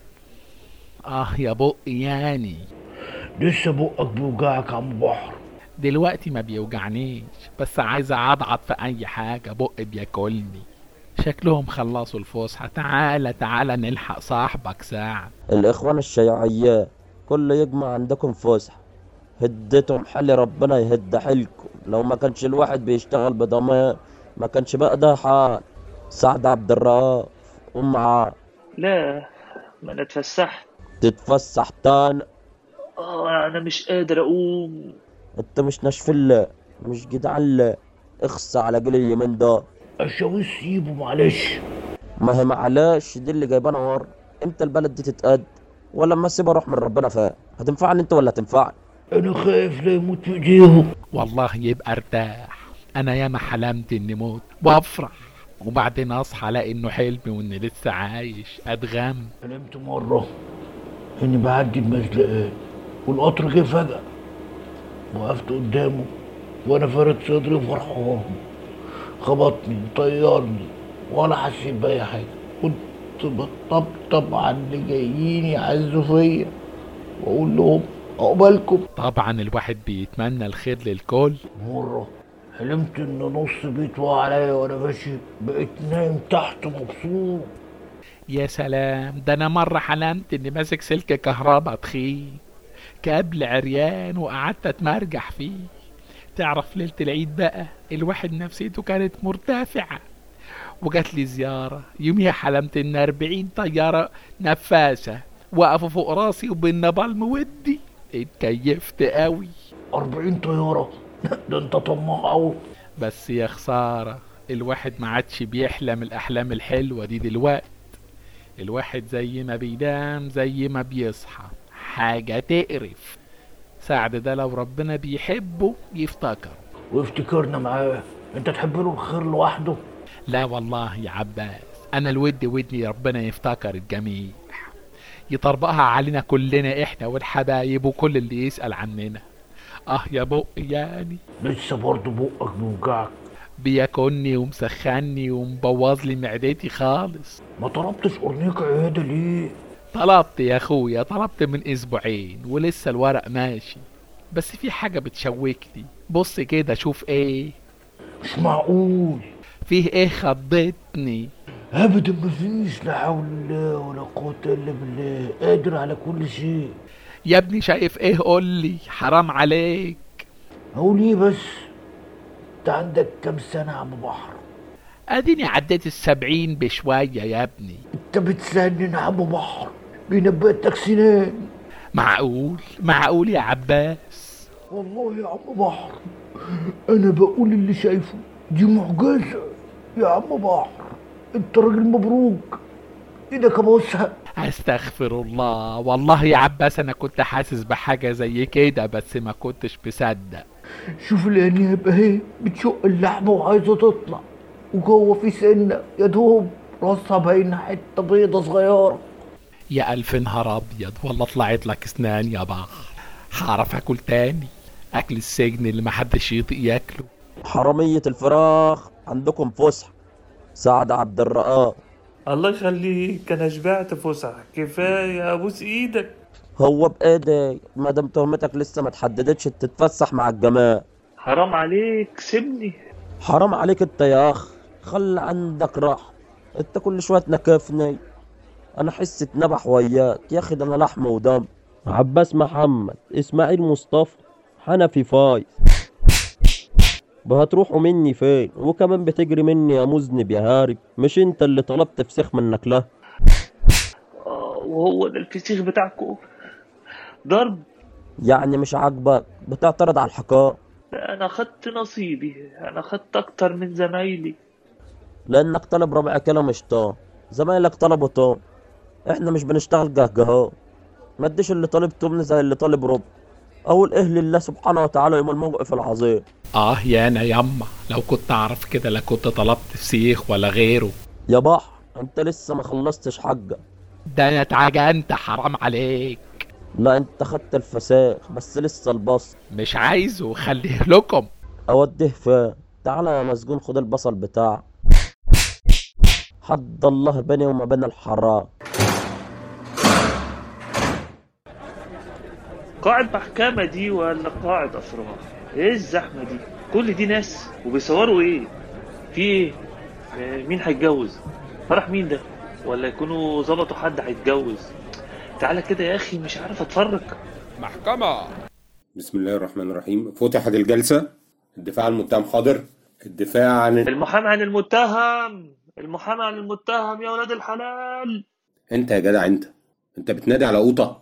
اه يا بقي يعني لسه بقك بيوجعك يا عم بحر دلوقتي ما بيوجعنيش بس عايز اعضعض في اي حاجة بقي بياكلني شكلهم خلصوا الفسحة تعالى تعالى نلحق صاحبك ساعة الإخوان الشيوعيات كل يجمع عندكم فسحة هدتهم حل ربنا يهد حيلكم لو ما كانش الواحد بيشتغل بضمان ما كانش بقى ده حال سعد عبد الرؤوف قوم معاه لا ما انا اتفسحت تتفسح تاني اه انا مش قادر اقوم انت مش ناشف الله مش جدعان الله اخصى على جيل اليمين ده الشاويش سيبه معلش ما هي معلش دي اللي جايبانا ورا امتى البلد دي تتقد ولا اما اسيبها اروح من ربنا فيها هتنفعني انت ولا هتنفعني انا خايف لا يموت في ايديهم والله يبقى ارتاح انا ياما حلمت اني موت وافرح وبعدين اصحى الاقي انه حلمي واني لسه عايش اتغم حلمت مرة اني بعدي المزلقات والقطر جه فجأة وقفت قدامه وانا فارد صدري فرحان خبطني طيرني ولا حسيت بأي حاجة كنت بطبطب على اللي جايين يعزوا فيا واقول لهم عقبالكم طبعا الواحد بيتمنى الخير للكل مرة حلمت ان نص بيت وقع عليا وانا ماشي بقيت نايم تحت مبسوط يا سلام ده انا مرة حلمت اني ماسك سلك كهربا تخين كابل عريان وقعدت اتمرجح فيه تعرف ليلة العيد بقى الواحد نفسيته كانت مرتفعة وجات لي زيارة يوميها حلمت ان أربعين طيارة نفاسة وقفوا فوق راسي وبالنبال مودي اتكيفت قوي أربعين طيارة ده انت طماع أوي بس يا خسارة الواحد ما عادش بيحلم الأحلام الحلوة دي دلوقت الواحد زي ما بينام زي ما بيصحى حاجة تقرف سعد ده لو ربنا بيحبه يفتكر وافتكرنا معاه انت تحب له الخير لوحده لا والله يا عباس انا الود ودني ربنا يفتكر الجميع يطربقها علينا كلنا احنا والحبايب وكل اللي يسأل عننا اه يا بق يعني لسه برضه بقك بيوجعك بياكلني ومسخني ومبوظ لي معدتي خالص ما طلبتش قرنيك عيادة ليه طلبت يا اخويا طلبت من اسبوعين ولسه الورق ماشي بس في حاجة بتشوكني بص كده شوف ايه مش معقول فيه ايه خضتني ابدا مفيش لا حول الله ولا قوة الا بالله قادر على كل شيء يا ابني شايف ايه قولي حرام عليك اقول ايه بس انت عندك كام سنة يا عم بحر اديني عديت السبعين بشوية يا ابني انت بتسنن يا عم بحر بينبأتك سنان معقول معقول يا عباس والله يا عم بحر انا بقول اللي شايفه دي معجزة يا عم بحر انت راجل مبروك ايدك ابوسها استغفر الله والله يا عباس انا كنت حاسس بحاجة زي كده بس ما كنتش مصدق شوف الانياب اهي بتشق اللحمة وعايزة تطلع وجوه في سنة يا دوب راسها باينة حتة بيضة صغيرة يا الف نهار ابيض والله طلعت لك اسنان يا بحر هعرف اكل تاني اكل السجن اللي محدش يطيق ياكله حرامية الفراخ عندكم فسحة سعد عبد الرؤوف الله يخليك انا شبعت فسح كفايه ابوس ايدك هو بايدي ما دام تهمتك لسه ما اتحددتش تتفسح مع الجماعة حرام عليك سيبني حرام عليك انت يا اخ خلي عندك راحة انت كل شوية تنكفني انا حس اتنبح وياك يا اخي ده انا لحم ودم عباس محمد اسماعيل مصطفى حنفي فايز هتروحوا مني فين وكمان بتجري مني يا مذنب يا هارب مش انت اللي طلبت فسيخ منك له آه، وهو ده الفسيخ بتاعكم ضرب يعني مش عاجبك بتعترض على الحكاية انا خدت نصيبي انا خدت اكتر من زمايلي لانك طالب ربع كيلو مش طن زمايلك طلبوا طن احنا مش بنشتغل جهجهات ما اديش اللي طالب تمن زي اللي طالب ربع اقول ايه لله سبحانه وتعالى يوم الموقف العظيم اه يا انا يما لو كنت اعرف كده لا كنت طلبت فسيخ ولا غيره يا بحر انت لسه ما خلصتش حاجة ده انا اتعجنت حرام عليك لا انت خدت الفساخ بس لسه البصل مش عايزه خليه لكم اوديه فين تعالى يا مسجون خد البصل بتاعك حد الله بيني وما بين الحرام قاعد محكمة دي ولا قاعد أفراح؟ إيه الزحمة دي؟ كل دي ناس وبيصوروا إيه؟ في إيه؟ آه، مين هيتجوز؟ فرح مين ده؟ ولا يكونوا ظبطوا حد هيتجوز؟ تعالى كده يا أخي مش عارف أتفرج محكمة بسم الله الرحمن الرحيم فتحت الجلسة الدفاع عن المتهم حاضر الدفاع عن المحامي عن المتهم المحامي عن المتهم يا ولاد الحلال انت يا جدع انت انت بتنادي على قوطة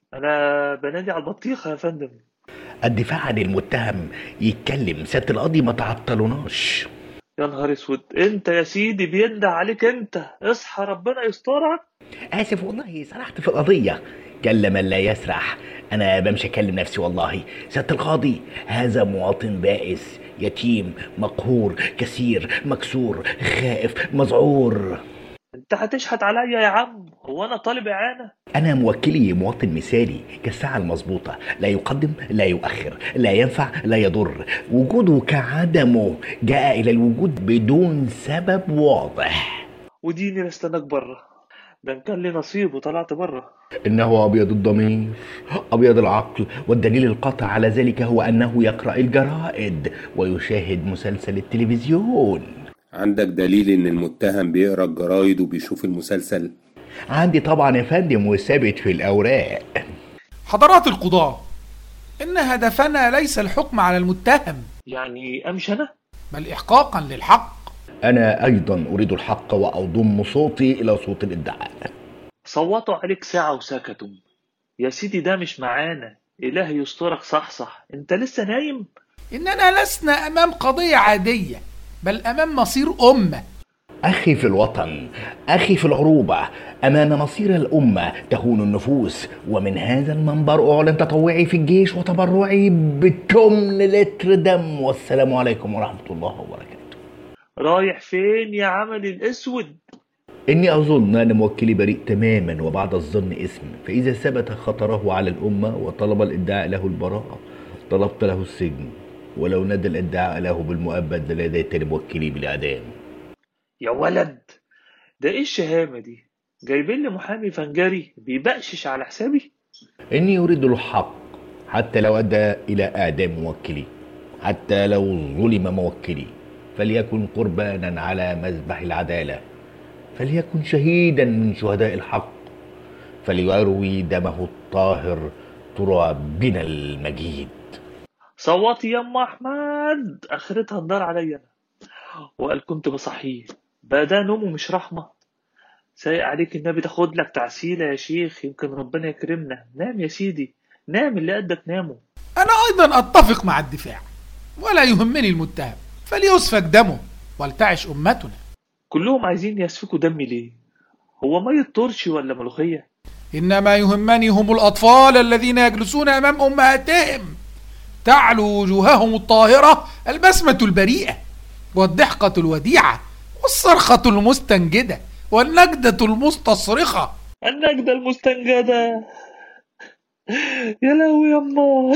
أنا بنادي على البطيخة يا فندم الدفاع عن المتهم يتكلم سيادة القاضي ما تعطلوناش يا نهار اسود انت يا سيدي بينده عليك انت اصحى ربنا يسترك آسف والله سرحت في القضية كل من لا يسرح أنا بمشي أكلم نفسي والله سيادة القاضي هذا مواطن بائس يتيم مقهور كثير مكسور خائف مذعور انت هتشحت عليا يا عم هو انا طالب اعانه أنا موكلي مواطن مثالي كالساعة المظبوطة لا يقدم لا يؤخر لا ينفع لا يضر وجوده كعدمه جاء إلى الوجود بدون سبب واضح وديني استناك بره ده ان كان لي نصيب وطلعت بره إنه أبيض الضمير أبيض العقل والدليل القاطع على ذلك هو أنه يقرأ الجرائد ويشاهد مسلسل التلفزيون عندك دليل ان المتهم بيقرا الجرايد وبيشوف المسلسل عندي طبعا يا فندم وثابت في الأوراق حضرات القضاة إن هدفنا ليس الحكم على المتهم يعني امشي انا بل إحقاقا للحق أنا أيضا أريد الحق وأضم صوتي إلى صوت الادعاء صوتوا عليك ساعة وسكتوا يا سيدي ده مش معانا إلهي يسترك صح صح انت لسه نايم إننا لسنا أمام قضية عادية بل أمام مصير أمة أخي في الوطن أخي في العروبة أمام مصير الأمة تهون النفوس ومن هذا المنبر أعلن تطوعي في الجيش وتبرعي بتمن لتر دم والسلام عليكم ورحمة الله وبركاته رايح فين يا عمل الاسود إني أظن أن موكلي بريء تماما وبعد الظن اسم فإذا ثبت خطره على الأمة وطلب الإدعاء له البراءة طلبت له السجن ولو ندى الإدعاء له بالمؤبد لليت موكلي بالإعدام يا ولد ده ايه الشهامة دي جايبين لي محامي فنجري بيبقشش على حسابي إني أريد الحق حتى لو أدى إلى إعدام موكلي حتى لو ظلم موكلي فليكن قربانا على مذبح العدالة فليكن شهيدا من شهداء الحق فليروي دمه الطاهر ترابنا المجيد صوتي يا ام احمد اخرتها النار عليا انا وقال كنت بصحيه بقى ده نوم ومش رحمة سايق عليك النبي تاخد لك تعسيلة يا شيخ يمكن ربنا يكرمنا نام يا سيدي نام اللي قدك ناموا أنا أيضا أتفق مع الدفاع ولا يهمني المتهم فليسفك دمه ولتعش أمتنا كلهم عايزين يسفكوا دمي ليه هو مية ترشي ولا ملوخية إنما يهمني هم الأطفال الذين يجلسون أمام أمهاتهم تعلو وجوههم الطاهرة البسمة البريئة والضحكة الوديعة والصرخة المستنجدة والنجدة المستصرخة النجدة المستنجدة يا لهوي يما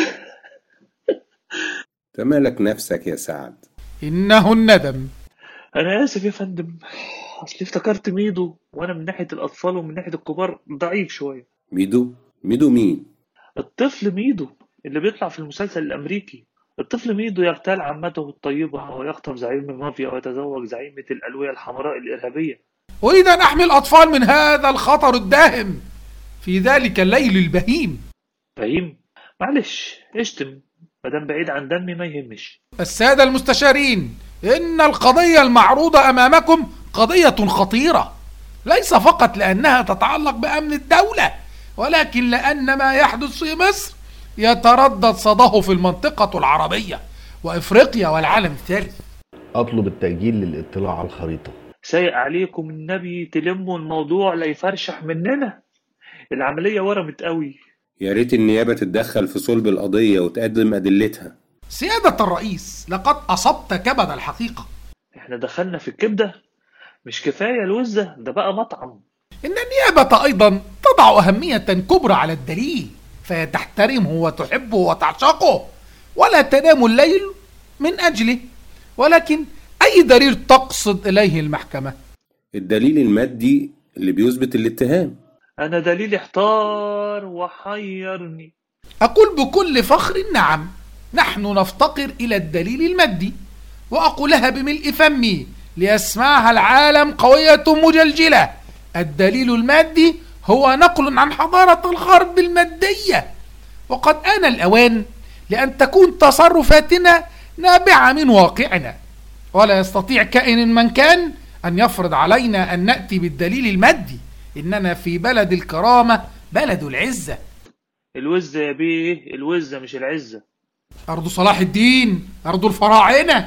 تمالك نفسك يا سعد إنه الندم أنا آسف يا فندم أصلي افتكرت ميدو وأنا من ناحية الأطفال ومن ناحية الكبار ضعيف شوية ميدو ميدو مين الطفل ميدو اللي بيطلع في المسلسل الأمريكي الطفل ميدو يغتال عمته الطيبة ويخطف زعيم المافيا ويتزوج زعيمة الألوية الحمراء الإرهابية أريد أن أحمي الأطفال من هذا الخطر الداهم في ذلك الليل البهيم فهيم معلش اشتم مادام بعيد عن دمي ما يهمش السادة المستشارين إن القضية المعروضة أمامكم قضية خطيرة ليس فقط لأنها تتعلق بأمن الدولة ولكن لأن ما يحدث في مصر يتردد صداه في المنطقة العربية وإفريقيا والعالم الثالث أطلب التأجيل للاطلاع على الخريطة سايق عليكم النبي تلموا الموضوع لا يفرشح مننا العملية ورمت قوي يا ريت النيابة تتدخل في صلب القضية وتقدم أدلتها سيادة الرئيس لقد أصبت كبد الحقيقة احنا دخلنا في الكبدة مش كفاية الوزة ده بقى مطعم إن النيابة أيضا تضع أهمية كبرى على الدليل فهي تحترمه وتحبه وتعشقه ولا تنام الليل من أجله ولكن أي دليل تقصد إليه المحكمة الدليل المادي اللي بيثبت الاتهام أنا دليلي احتار وحيرني أقول بكل فخر نعم نحن نفتقر إلى الدليل المادي وأقولها بملء فمي ليسمعها العالم قوية مجلجلة الدليل المادي هو نقل عن حضارة الغرب المادية وقد آن الأوان لأن تكون تصرفاتنا نابعة من واقعنا ولا يستطيع كائن من كان أن يفرض علينا أن نأتي بالدليل المادي إننا في بلد الكرامة بلد العزة الوزة يا بيه الوزة مش العزة أرض صلاح الدين أرض الفراعنة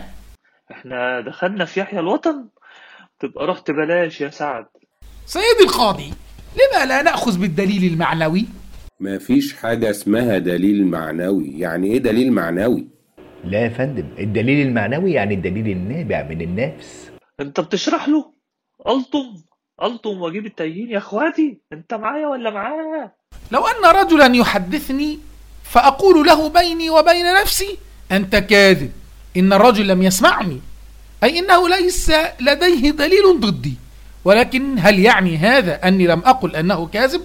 احنا دخلنا في يحيى الوطن تبقى رحت بلاش يا سعد سيدي القاضي لما لا نأخذ بالدليل المعنوي ما فيش حاجة اسمها دليل معنوي يعني ايه دليل معنوي لا يا فندم الدليل المعنوي يعني الدليل النابع من النفس انت بتشرح له ألطم ألطم واجيب التايهين يا اخواتي انت معايا ولا معايا لو أن رجلا يحدثني فأقول له بيني وبين نفسي أنت كاذب إن الرجل لم يسمعني أي إنه ليس لديه دليل ضدي ولكن هل يعني هذا أني لم أقل أنه كاذب؟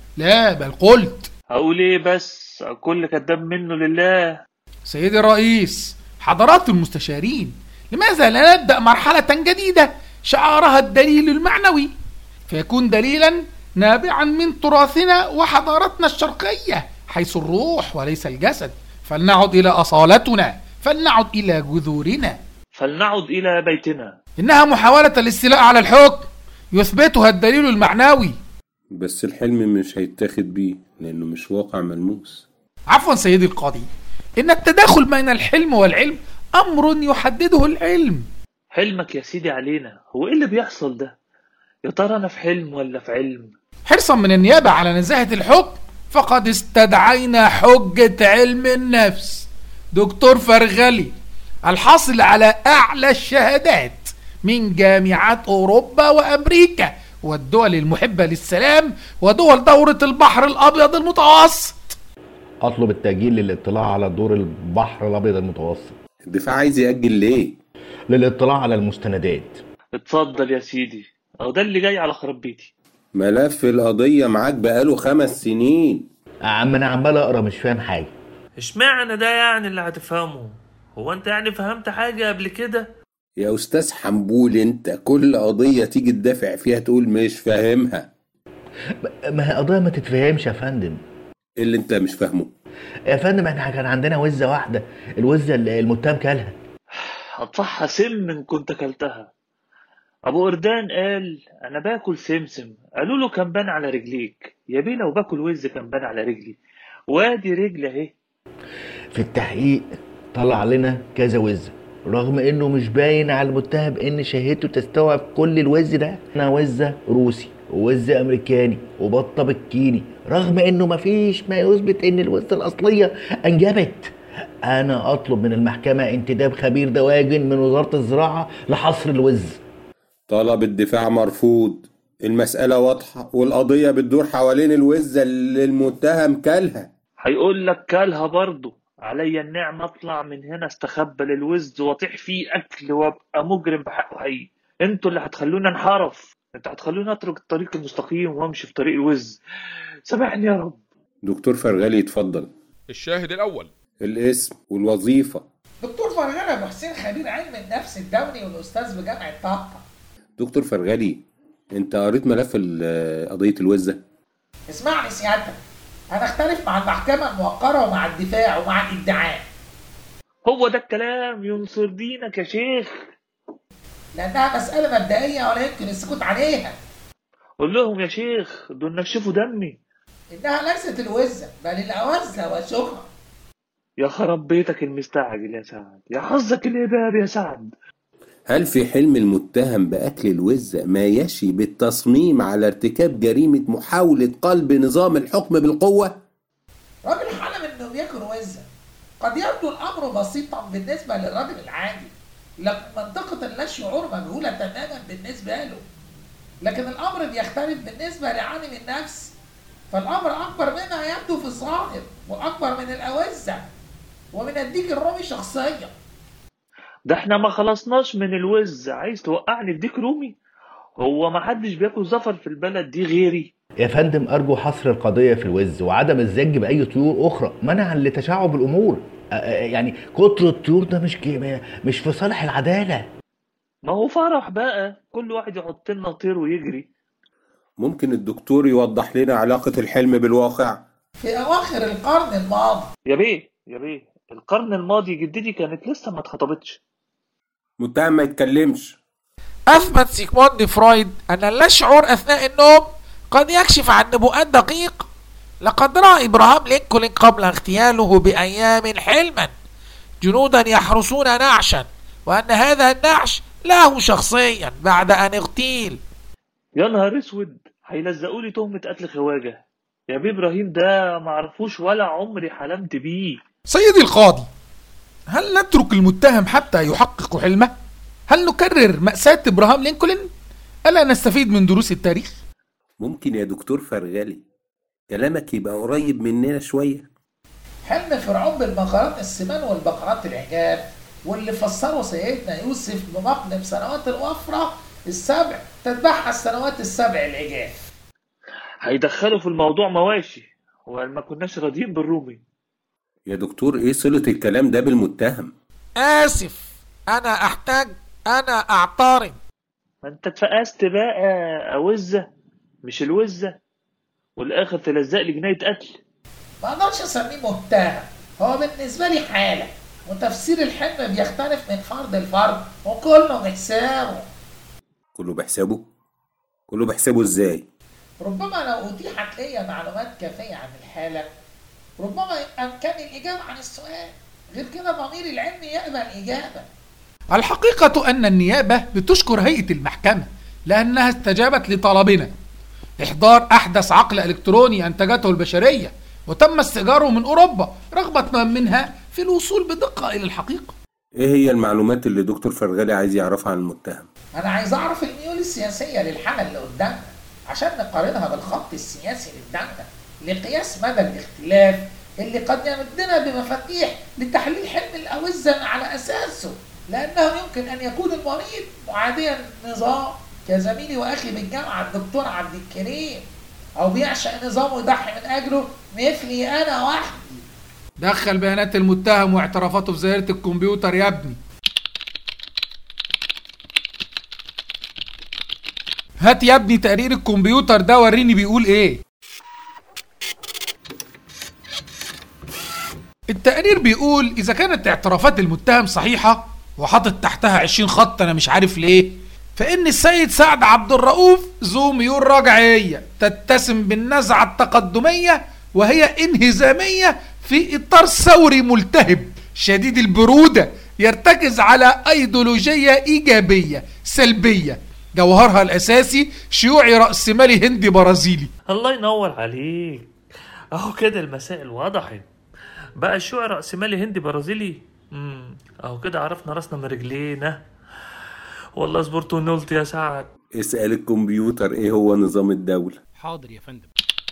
لا بل قلت هقول ايه بس كل كذاب منه لله سيدي الرئيس حضرات المستشارين لماذا لا نبدأ مرحلة جديدة شعارها الدليل المعنوي فيكون دليلا نابعا من تراثنا وحضارتنا الشرقية حيث الروح وليس الجسد فلنعد إلى أصالتنا فلنعد إلى جذورنا فلنعد إلى بيتنا إنها محاولة الاستيلاء على الحكم يثبتها الدليل المعنوي بس الحلم مش هيتاخد بيه لأنه مش واقع ملموس عفوا سيدي القاضي إن التداخل بين الحلم والعلم أمر يحدده العلم حلمك يا سيدي علينا هو ايه اللي بيحصل ده يا ترى انا في حلم ولا في علم حرصا من النيابة على نزاهة الحكم فقد استدعينا حجة علم النفس دكتور فرغلي الحاصل على أعلى الشهادات من جامعات أوروبا وأمريكا والدول المحبة للسلام ودول دورة البحر الأبيض المتوسط اطلب التأجيل للاطلاع على دور البحر الابيض المتوسط الدفاع عايز يأجل ليه؟ للاطلاع على المستندات اتفضل يا سيدي اهو ده اللي جاي على خراب بيتي ملف القضية معاك بقاله خمس سنين عم انا عمال اقرا مش فاهم حاجه اشمعنى ده يعني اللي هتفهمه هو انت يعني فهمت حاجة قبل كده يا أستاذ حنبول أنت كل قضية تيجي تدافع فيها تقول مش فاهمها ما هي قضيه ما تتفهمش يا فندم إيه اللي أنت مش فاهمه؟ يا فندم احنا كان عندنا وزه واحده الوزه اللي المتهم كلها هطفحها سم ان كنت اكلتها ابو اردان قال انا باكل سمسم قالوا له كان بان على رجليك يا بيه لو باكل وز كان بان على رجلي وادي رجلي اهي في التحقيق طلع لنا كذا وزه رغم انه مش باين على المتهم ان شهيته تستوعب كل الوز ده انا وزه روسي ووز امريكاني وبطه بكيني رغم انه مفيش ما يثبت ان الوزه الاصليه انجبت انا اطلب من المحكمه انتداب خبير دواجن من وزاره الزراعه لحصر الوز طلب الدفاع مرفوض المسألة واضحة والقضية بتدور حوالين الوزة اللي المتهم كلها هيقول لك كلها برضه عليا النعمة اطلع من هنا استخبى للوز واطيح فيه اكل وابقى مجرم بحقه حقيقي انتوا اللي هتخلوني انحرف انتوا هتخلوني اترك الطريق المستقيم وامشي في طريق الوز سامحني يا رب دكتور فرغلي اتفضل الشاهد الأول الاسم والوظيفة دكتور فرغلة أبو حسين خبير علم النفس الدولي والأستاذ بجامعة طهطا دكتور فرغلي انت قريت ملف ال- قضية الوزة اسمعني سيادتك أنا أختلف مع المحكمة الموقرة ومع الدفاع ومع الادعاء هو ده الكلام ينصر دينك يا شيخ لأنها مسألة مبدئية ولا يمكن السكوت عليها قول لهم يا شيخ دول نشفوا دمي إنها ليست الوزة بل الأوزة والشكرة يا خراب بيتك المستعجل يا سعد يا حظك الإباب يا سعد هل في حلم المتهم بأكل الوزة ما يشي بالتصميم على ارتكاب جريمة محاولة قلب نظام الحكم بالقوة؟ راجل حلم انه بياكل وزة قد يبدو الامر بسيطا بالنسبة للراجل العادي لكن منطقة اللا شعور مجهولة تماما بالنسبة له لكن الامر بيختلف بالنسبة لعالم النفس فالامر اكبر مما يبدو في الظاهر واكبر من الاوزة ومن الديك الرومي شخصيا ده احنا ما خلصناش من الوز عايز توقعني في ديك رومي هو ما حدش بياكل زفر في البلد دي غيري يا فندم أرجو حصر القضية في الوز وعدم الزج بأي طيور أخرى منعا لتشعب الأمور آه، آه، يعني كتر الطيور ده مش كي- مش في صالح العدالة ما هو فرح بقى كل واحد يحط لنا طير ويجري ممكن الدكتور يوضح لنا علاقة الحلم بالواقع؟ في اواخر القرن الماضي يا بيه يا بيه القرن الماضي جدتي كانت لسه ما اتخطبتش متهم ما يتكلمش أثبت سيغموند فرويد أن اللاشعور أثناء النوم قد يكشف عن نبوءات دقيقة لقد رأى إبراهام لينكولن قبل اغتياله بأيام حلما جنودا يحرسون نعشا وأن هذا النعش له شخصيا بعد أن اغتيل يا نهار اسود هيلزقوا لي تهمة قتل خواجة يا بيه ابراهيم ده معرفوش ولا عمري حلمت بيه سيدي القاضي هل نترك المتهم حتى يحقق حلمه؟ هل نكرر مأساة إبراهام لينكولن؟ ألا نستفيد من دروس التاريخ؟ ممكن يا دكتور فرغلي كلامك يبقى قريب مننا شوية حلم فرعون بالبقرات السمان والبقرات العجاب واللي فسره سيدنا يوسف بمقدم سنوات الوفرة السبع تتبعها السنوات السبع العجاف هيدخلوا في الموضوع مواشي وما كناش راضيين بالرومي يا دكتور ايه صلة الكلام ده بالمتهم؟ آسف أنا أحتاج أنا أعترض ما انت اتفقست بقى اوزة مش الوزة والاخر تلزق لي جناية قتل ما اقدرش اسميه متهم هو بالنسبة لي حالة وتفسير الحلم بيختلف من فرد لفرد وكله بحسابه كله بحسابه؟ كله بحسابه ازاي؟ ربما لو أتيحت لي معلومات كافية عن الحالة ربما أمكاني الإجابة عن السؤال غير كده ضمير العلم يقبل إجابة الحقيقة أن النيابة بتشكر هيئة المحكمة لأنها استجابت لطلبنا إحضار أحدث عقل إلكتروني أنتجته البشرية وتم استئجاره من أوروبا رغبة منها في الوصول بدقة إلى الحقيقة ايه هي المعلومات اللي دكتور فرغلي عايز يعرفها عن المتهم؟ أنا عايز أعرف الميول السياسية للحالة اللي قدامنا عشان نقارنها بالخط السياسي اللي قدامنا لقياس مدى الاختلاف اللي قد يمدنا بمفاتيح لتحليل حلم الأوزة على أساسه لأنه يمكن أن يكون المريض معاديا للنظام كزميلي وأخي بالجامعة الدكتور عبد الكريم أو بيعشق نظام ويضحي من أجله مثلي أنا وحدي دخل بيانات المتهم واعترافاته في زيارة الكمبيوتر يا ابني هات يا ابني تقرير الكمبيوتر ده وريني بيقول ايه التقرير بيقول اذا كانت اعترافات المتهم صحيحة وحاطط تحتها 20 خط انا مش عارف ليه فان السيد سعد عبد الرؤوف ذو ميول رجعية تتسم بالنزعة التقدمية وهي انهزامية في اطار ثوري ملتهب شديد البرودة يرتكز على ايديولوجية ايجابية سلبية جوهرها الاساسي شيوعي رأسمالي هندي برازيلي الله ينور عليك اهو كده المسائل وضحت بقى الشيوعي رأسمالي هندي برازيلي امم اهو كده عرفنا راسنا من رجلينا والله صبرت ونلت يا سعد اسأل الكمبيوتر ايه هو نظام الدولة حاضر يا فندم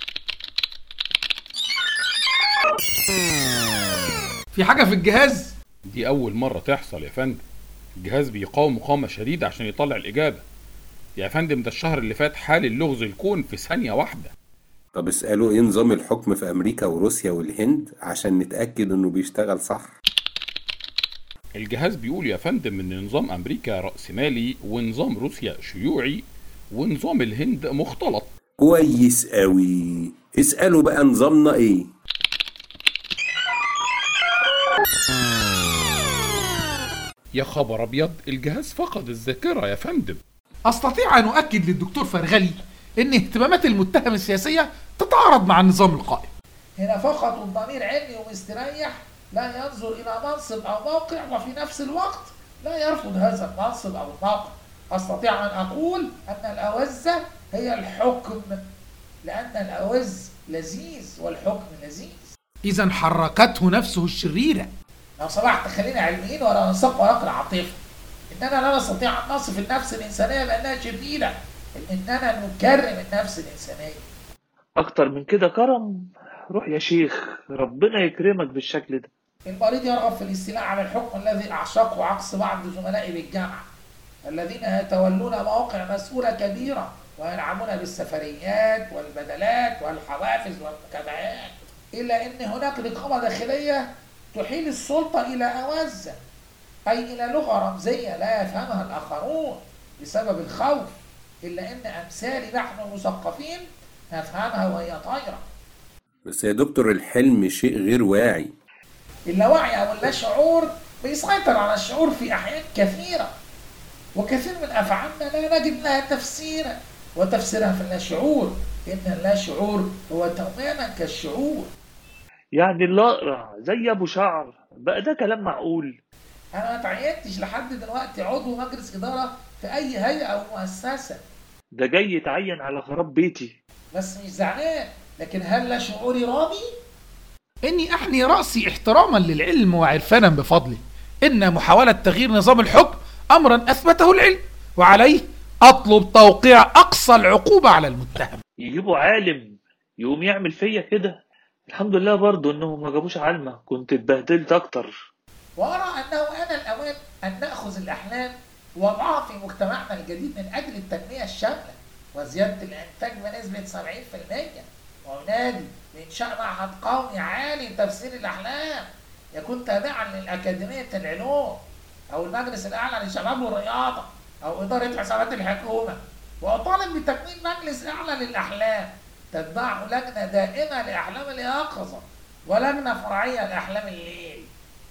في حاجة في الجهاز دي أول مرة تحصل يا فندم الجهاز بيقاوم مقاومة شديدة عشان يطلع الإجابة يا فندم ده الشهر اللي فات حال اللغز الكون في ثانية واحدة طب اسألوا ايه نظام الحكم في امريكا وروسيا والهند عشان نتأكد انه بيشتغل صح الجهاز بيقول يا فندم ان نظام امريكا رأسمالي ونظام روسيا شيوعي ونظام الهند مختلط كويس قوي اسألوا بقى نظامنا ايه يا خبر ابيض الجهاز فقد الذاكرة يا فندم استطيع ان اؤكد للدكتور فرغلي ان اهتمامات المتهم السياسية تتعارض مع النظام القائم هنا فقط الضمير علمي ومستريح لا ينظر إلى منصب أو موقع وفي نفس الوقت لا يرفض هذا المنصب أو الموقع أستطيع أن أقول أن الأوزة هي الحكم لأن الأوز لذيذ والحكم لذيذ إذا حركته نفسه الشريرة لو سمحت خلينا علميين ولا ننسق ورق العاطفة إننا لا نستطيع أن نصف النفس الإنسانية بأنها شريرة إننا نكرم النفس الإنسانية اكتر من كده كرم روح يا شيخ ربنا يكرمك بالشكل ده المريض يرغب في الاستيلاء على الحكم الذي أعشقه عكس بعض زملائي بالجامعة الذين يتولون مواقع مسؤولة كبيرة ويلعبون بالسفريات والبدلات والحوافز والمكافآت إلا أن هناك رقابة داخلية تحيل السلطة إلى أوزة أي إلى لغة رمزية لا يفهمها الآخرون بسبب الخوف إلا أن أمثالي نحن المثقفين نفهمها وهي طايرة بس يا دكتور الحلم شيء غير واعي اللاوعي أو اللاشعور بيسيطر على الشعور في أحيان كثيرة وكثير من أفعالنا لا نجد لها تفسيرا وتفسيرها في اللاشعور إن اللاشعور هو تماما كالشعور يعني الأقرع زي ابو شعر بقى ده كلام معقول أنا ما تعينتش لحد دلوقتي عضو مجلس إدارة في أي هيئة أو مؤسسة ده جاي يتعين على خراب بيتي بس مش زعلان لكن هل لا شعوري راضي؟ إني أحني رأسي احتراما للعلم وعرفانا بفضله إن محاولة تغيير نظام الحكم أمرا أثبته العلم وعليه أطلب توقيع أقصى العقوبة على المتهم يجيبوا عالم يقوم يعمل فيا كده الحمد لله برضو انهم ما جابوش عالمة كنت اتبهدلت اكتر وأرى أنه آن الأوان أن نأخذ الأحلام ووضعها في مجتمعنا الجديد من أجل التنمية الشاملة وزيادة الإنتاج بنسبة 70% وأنادي بإنشاء معهد قومي عالي لتفسير الأحلام يكون تابعا للأكاديمية العلوم أو المجلس الأعلى للشباب والرياضة أو إدارة حسابات الحكومة وأطالب بتكوين مجلس أعلى للأحلام تتبعه لجنة دائمة لأحلام اليقظة ولجنة فرعية لأحلام الليل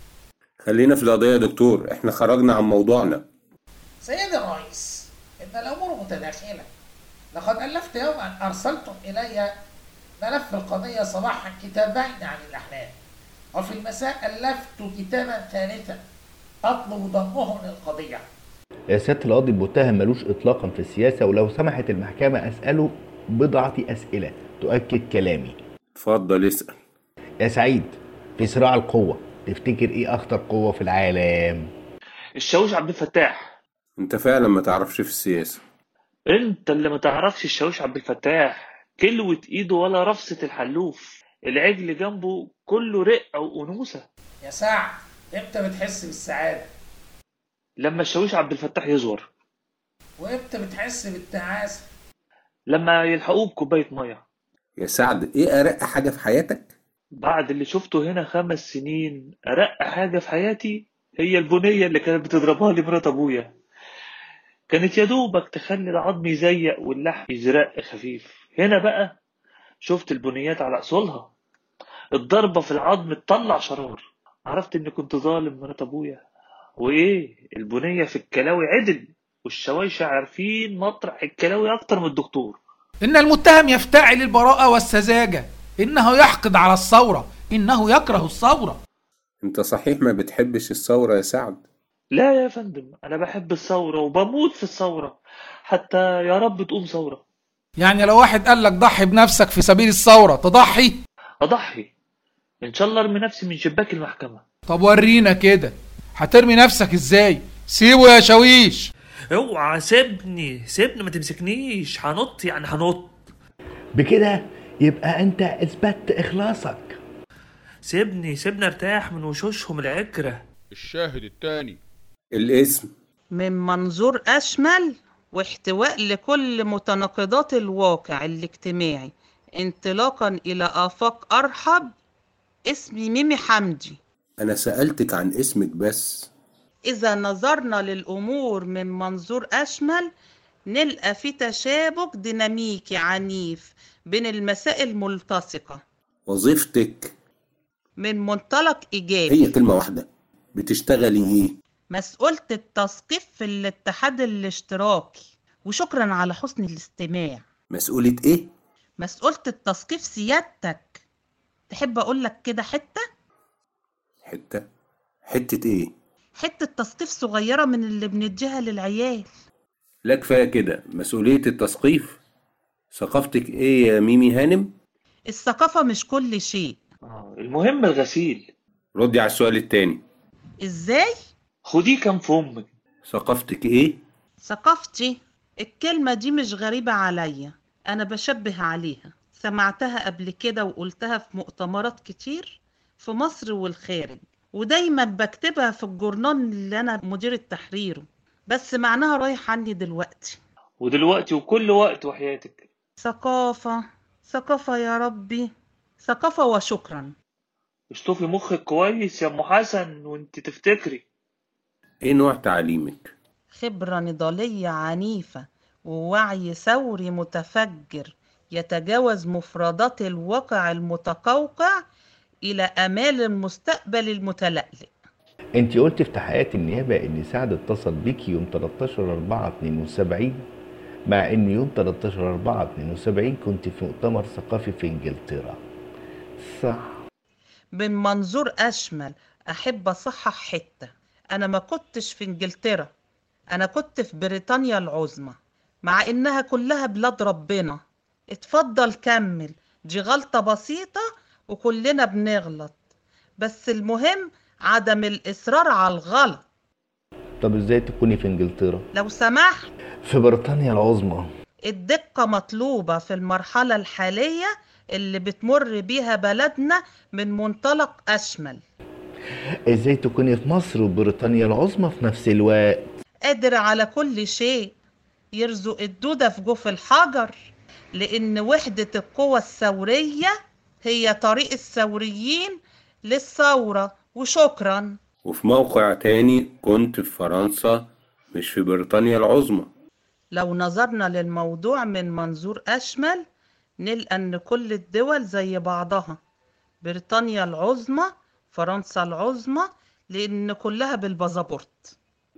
خلينا في القضية يا دكتور احنا خرجنا عن موضوعنا سيدي الرئيس إن الأمور متداخلة لقد ألفت يوما أرسلتم إلي ملف القضية صباحا كتابين عن الأحلام وفي المساء ألفت كتابا ثالثا أطلب ضمهم للقضية يا سيادة القاضي المتهم ملوش إطلاقا في السياسة ولو سمحت المحكمة أسأله بضعة أسئلة تؤكد كلامي اتفضل اسأل يا سعيد في صراع القوة تفتكر إيه أخطر قوة في العالم؟ الشاويش عبد الفتاح انت فعلا ما تعرفش في السياسة انت اللي ما تعرفش الشاويش عبد الفتاح كلوة ايده ولا رفسة الحلوف العجل جنبه كله رق وانوثة يا سعد إمتى بتحس بالسعادة لما الشاويش عبد الفتاح يزور وإمتى بتحس بالتعاسة لما يلحقوه بكوباية مية يا سعد ايه ارق حاجة في حياتك بعد اللي شفته هنا خمس سنين أرق حاجة في حياتي هي البنية اللي كانت بتضربها لي مرات أبويا كانت يا دوبك تخلي العظم يزيق واللحم يزرق خفيف هنا بقى شفت البنيات على أصولها الضربة في العظم تطلع شرار عرفت إني كنت ظالم مرات أبويا وإيه البنية في الكلاوي عدل والشوايشة عارفين مطرح الكلاوي أكتر من الدكتور إن المتهم يفتعل البراءة والسذاجة إنه يحقد على الثورة إنه يكره الثورة انت صحيح ما بتحبش الثورة يا سعد لا يا فندم أنا بحب الثورة وبموت في الثورة حتى يا رب تقوم ثورة يعني لو واحد قال لك ضحي بنفسك في سبيل الثورة تضحي أضحي إن شاء الله أرمي نفسي من شباك المحكمة طب ورينا كده هترمي نفسك ازاي سيبه يا شاويش اوعى سيبني سيبني ما تمسكنيش هنط يعني هنط بكده يبقى أنت أثبتت إخلاصك سيبني سيبني ارتاح من وشوشهم العكرة الشاهد الثاني الاسم من منظور أشمل واحتواء لكل متناقضات الواقع الاجتماعي انطلاقا إلى آفاق أرحب اسمي ميمي حمدي انا سألتك عن اسمك بس إذا نظرنا للأمور من منظور أشمل نلقى في تشابك ديناميكي عنيف بين المسائل الملتصقة وظيفتك من منطلق إيجابي هي كلمة واحدة بتشتغلي ايه مسؤولة التثقيف في الاتحاد الاشتراكي وشكرا على حسن الاستماع مسؤولة ايه مسؤولة التثقيف سيادتك تحب أقول لك كده حتة حتة حتة ايه حتة تثقيف صغيرة من اللي بنديها للعيال لا كفاية كده مسؤولية التثقيف ثقافتك ايه يا ميمي هانم الثقافة مش كل شيء المهم الغسيل ردي على السؤال التاني ازاي؟ خديه كام في امك ثقافتك ايه ثقافتي الكلمة دي مش غريبة عليا أنا بشبه عليها سمعتها قبل كده وقلتها في مؤتمرات كتير في مصر والخارج ودايما بكتبها في الجورنال اللي أنا مدير تحريره بس معناها رايح عني دلوقتي ودلوقتي وكل وقت وحياتك ثقافة ثقافة يا ربي ثقافة وشكرا اشطفي مخك كويس يا ام حسن وانت تفتكري ايه نوع تعليمك خبرة نضالية عنيفة ووعي ثوري متفجر يتجاوز مفردات الواقع المتقوقع إلى آمال المستقبل المتلألئ انت قلت في تحقيقات النيابه ان سعد اتصل بيكي يوم 13 4 72 مع ان يوم 13 4 72 كنت في مؤتمر ثقافي في انجلترا صح من منظور أشمل أحب أصحح حتة أنا ما كنتش في إنجلترا أنا كنت في بريطانيا العظمى مع إنها كلها بلاد ربنا اتفضل كمل دي غلطة بسيطة وكلنا بنغلط بس المهم عدم الإصرار على الغلط طب ازاي تكوني في انجلترا لو سمحت في بريطانيا العظمى الدقة مطلوبة في المرحلة الحالية اللي بتمر بيها بلدنا من منطلق أشمل ازاي تكوني في مصر وبريطانيا العظمى في نفس الوقت قادر على كل شيء يرزق الدودة في جوف الحجر لأن وحدة القوى الثورية هي طريق الثوريين للثورة وشكرا وفي موقع تاني كنت في فرنسا مش في بريطانيا العظمى لو نظرنا للموضوع من منظور أشمل نلقى إن كل الدول زي بعضها بريطانيا العظمى فرنسا العظمى لأن كلها بالبازابورت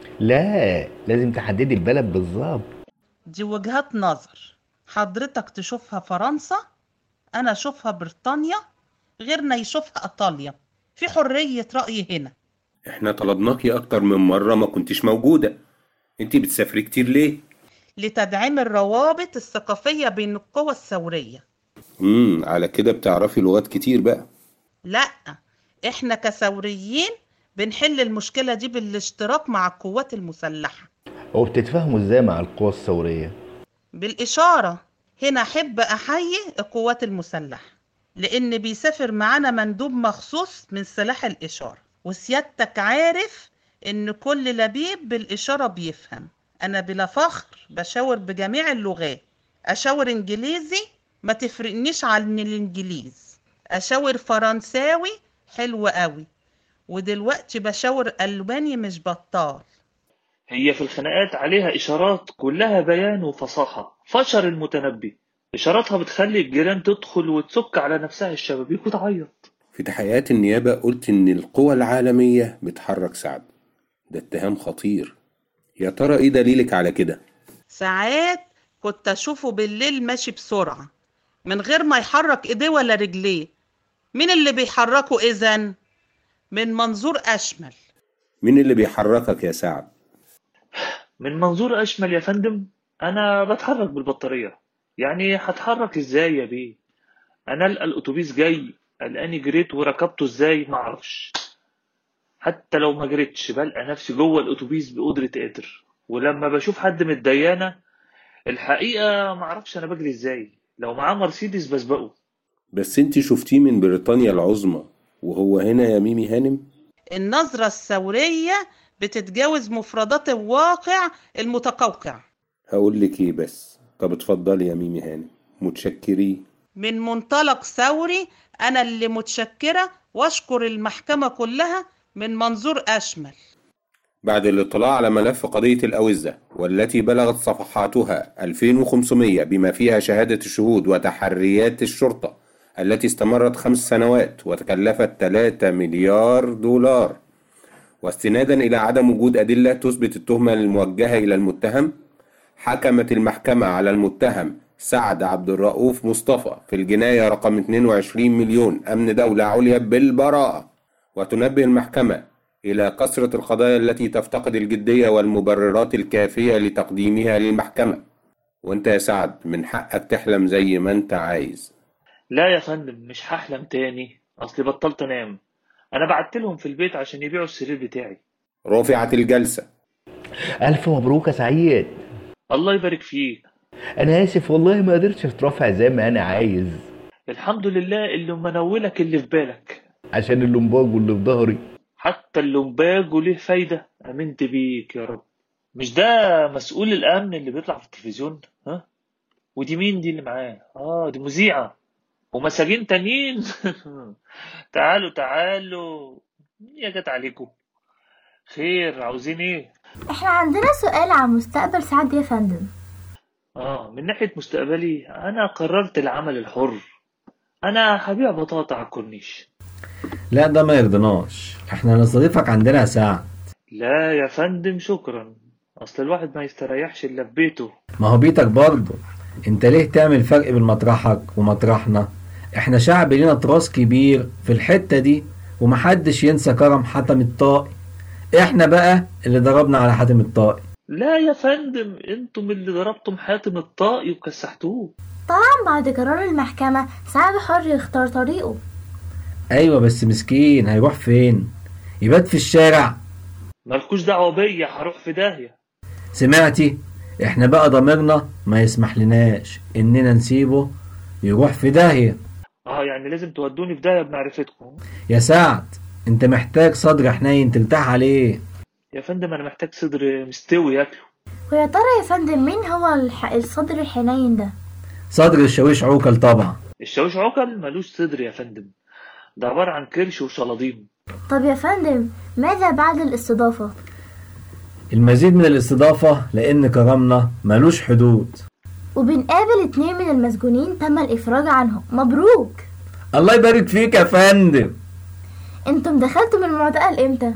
لا لازم تحددي البلد بالظبط دي وجهات نظر حضرتك تشوفها فرنسا أنا أشوفها بريطانيا غيرنا يشوفها إيطاليا في حرية رأي هنا احنا طلبناكي اكتر من مرة ما كنتش موجودة انتي بتسافري كتير ليه لتدعيم الروابط الثقافية بين القوى الثورية امم على كده بتعرفي لغات كتير بقى لا احنا كثوريين بنحل المشكلة دي بالاشتراك مع القوات المسلحة وبتتفاهموا ازاي مع القوى الثورية بالإشارة هنا أحب أحيي القوات المسلحة لأن بيسافر معانا مندوب مخصوص من سلاح الإشارة وسيادتك عارف إن كل لبيب بالإشارة بيفهم أنا بلا فخر بشاور بجميع اللغات أشاور إنجليزي ما تفرقنيش عن الإنجليز أشاور فرنساوي حلو قوي ودلوقتي بشاور ألباني مش بطال هي في الخناقات عليها إشارات كلها بيان وفصاحة فشر المتنبي إشاراتها بتخلي الجيران تدخل وتسك على نفسها الشبابيك وتعيط في تحقيقات النيابة قلت إن القوى العالمية بتحرك سعد ده اتهام خطير يا ترى إيه دليلك على كده؟ ساعات كنت أشوفه بالليل ماشي بسرعة من غير ما يحرك إيديه ولا رجليه مين اللي بيحركه إذن؟ من منظور أشمل مين اللي بيحركك يا سعد؟ من منظور أشمل يا فندم أنا بتحرك بالبطارية يعني هتحرك إزاي يا بيه أنا ألقى الأتوبيس جاي قلقاني جريت وركبته إزاي معرفش حتى لو ما جريتش بلقى نفسي جوه الأتوبيس بقدرة قادر ولما بشوف حد متديانة الحقيقة معرفش أنا بجري إزاي لو معاه مرسيدس بسبقه بس انتي شفتيه من بريطانيا العظمى وهو هنا يا ميمي هانم؟ النظرة الثورية بتتجاوز مفردات الواقع المتقوقع هقول لك ايه بس طب اتفضلي يا ميمي هانم متشكرين من منطلق ثوري أنا اللي متشكرة وأشكر المحكمة كلها من منظور أشمل بعد الاطلاع على ملف قضية الأوزة والتي بلغت صفحاتها 2500 بما فيها شهادة الشهود وتحريات الشرطة التي استمرت خمس سنوات وتكلفت 3 مليار دولار واستنادا إلى عدم وجود أدلة تثبت التهمة الموجهة إلى المتهم حكمت المحكمة على المتهم سعد عبد الرؤوف مصطفى في الجناية رقم 22 مليون أمن دولة عليا بالبراءة وتنبه المحكمة إلى كثرة القضايا التي تفتقد الجدية والمبررات الكافية لتقديمها للمحكمة وانت يا سعد من حقك تحلم زي ما انت عايز لا يا فندم مش هحلم تاني اصلي بطلت انام انا بعت لهم في البيت عشان يبيعوا السرير بتاعي رفعت الجلسة ألف مبروك يا سعيد الله يبارك فيك أنا آسف والله ما قدرتش أترافع زي ما أنا عايز الحمد لله اللي منولك اللي في بالك عشان اللومباج واللي في ظهري حتى اللومباج له فايدة امنت بيك يا رب مش ده مسؤول الامن اللي بيطلع في التلفزيون ها ودي مين دي اللي معاه اه دي مذيعة ومساجين تانيين تعالوا تعالوا يا جت عليكم خير عاوزين ايه احنا عندنا سؤال عن مستقبل سعد يا فندم اه من ناحية مستقبلي انا قررت العمل الحر انا هبيع بطاطا على الكورنيش لا ده ما يرضناش احنا نستضيفك عندنا يا سعد لا يا فندم شكرا اصل الواحد ما يستريحش الا في بيته ما هو بيتك برضه انت ليه تعمل فرق بين مطرحك ومطرحنا احنا شعب لينا تراث كبير في الحتة دي ومحدش ينسى كرم حاتم الطائي احنا بقى اللي ضربنا على حاتم الطائي لا يا فندم انتم اللي ضربتم حاتم الطائي وكسحتوه طبعا بعد قرار المحكمة سعد حر يختار طريقه ايوه بس مسكين هيروح فين يبات في الشارع مالكوش دعوة بيا هروح في داهية سمعتي احنا بقى ضميرنا ما يسمح لناش اننا نسيبه يروح في داهية اه يعني لازم تودوني في داهية بمعرفتكم يا سعد انت محتاج صدر حنين ترتاح عليه يا فندم انا محتاج صدر مستوي ياكله ويا ترى يا فندم مين هو الح... الصدر الحنين ده صدر الشاويش عوكل طبعا الشاويش عقل ملوش صدر يا فندم ده عبارة عن كرش وشلاضيم طب يا فندم ماذا بعد الاستضافة المزيد من الاستضافة لان كرمنا ملوش حدود وبنقابل اتنين من المسجونين تم الإفراج عنهم مبروك الله يبارك فيك يا فندم انتم دخلتم المعتقل امتى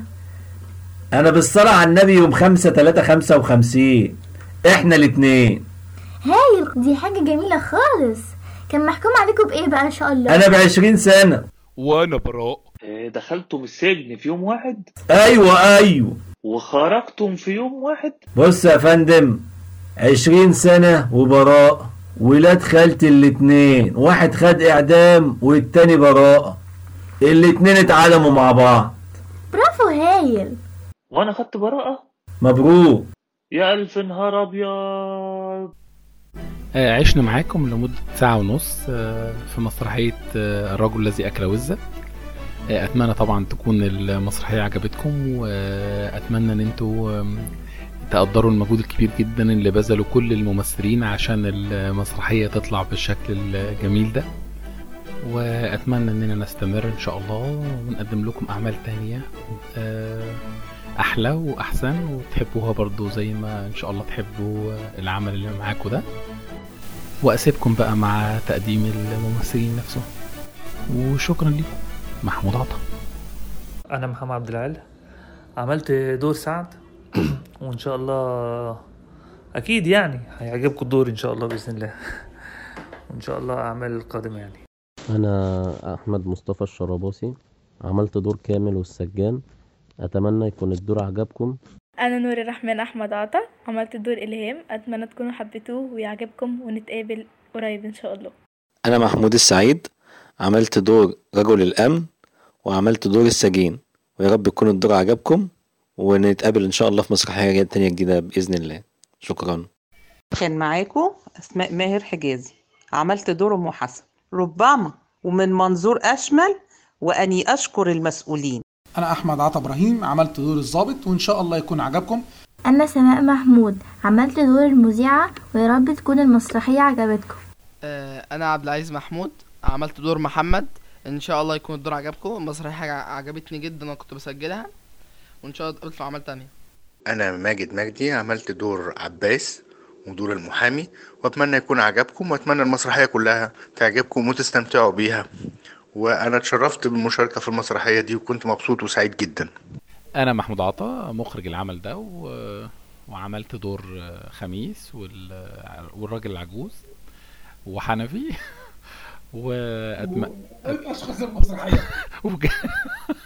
انا بالصلاة على النبي يوم خمسة تلاتة خمسة وخمسين احنا الاتنين هايل دي حاجة جميلة خالص كان محكوم عليكم بإيه بقى إن شاء الله انا بعشرين سنة وانا براء آه، دخلتم السجن في يوم واحد ايوه ايوه وخرجتم في يوم واحد بص يا فندم عشرين سنة وبراءة ولاد خالتي الاتنين واحد خد اعدام والتاني براءة الاتنين اتعلموا مع بعض برافو هايل وانا خدت براءة مبروك يا الف نهار ابيض آه، عشنا معاكم لمدة ساعة ونص آه، في مسرحية آه، الرجل الذي أكل وزة آه، أتمنى طبعا تكون المسرحية عجبتكم وأتمنى إن انتوا آم، تقدروا المجهود الكبير جدا اللي بذلوا كل الممثلين عشان المسرحية تطلع بالشكل الجميل ده وأتمنى إننا نستمر إن شاء الله ونقدم لكم أعمال تانية آه، أحلى وأحسن وتحبوها برضو زي ما إن شاء الله تحبوا العمل اللي معاكم ده واسيبكم بقى مع تقديم الممثلين نفسهم وشكرا لكم محمود عطا انا محمد عبد العال عملت دور سعد وان شاء الله اكيد يعني هيعجبكم الدور ان شاء الله باذن الله وان شاء الله اعمال قادمه يعني أنا أحمد مصطفى الشرابوسي عملت دور كامل والسجان أتمنى يكون الدور عجبكم أنا نور الرحمن أحمد عطا عملت دور إلهام أتمنى تكونوا حبيتوه ويعجبكم ونتقابل قريب إن شاء الله أنا محمود السعيد عملت دور رجل الأمن وعملت دور السجين ويا رب يكون الدور عجبكم ونتقابل إن شاء الله في مسرحية تانية جديدة بإذن الله شكرا كان معاكم أسماء ماهر حجازي عملت دور أم حسن ربما ومن منظور أشمل وأني أشكر المسؤولين انا احمد عطا ابراهيم عملت دور الضابط وان شاء الله يكون عجبكم أنا سماء محمود عملت دور المذيعة ويا رب تكون المسرحية عجبتكم آه، انا عبد العزيز محمود عملت دور محمد ان شاء الله يكون الدور عجبكم المسرحيه عجبتني جدا انا كنت بسجلها وان شاء الله اتقابل في اعمال تانية أنا ماجد مجدي عملت دور عباس ودور المحامي وأتمنى يكون عجبكم وأتمنى المسرحية كلها تعجبكم وتستمتعوا بيها وأنا اتشرفت بالمشاركة في المسرحية دي وكنت مبسوط وسعيد جدا انا محمود عطا مخرج العمل ده و... وعملت دور خميس وال... والراجل العجوز وحنفي وأتم... اشخاص المسرحيه وج...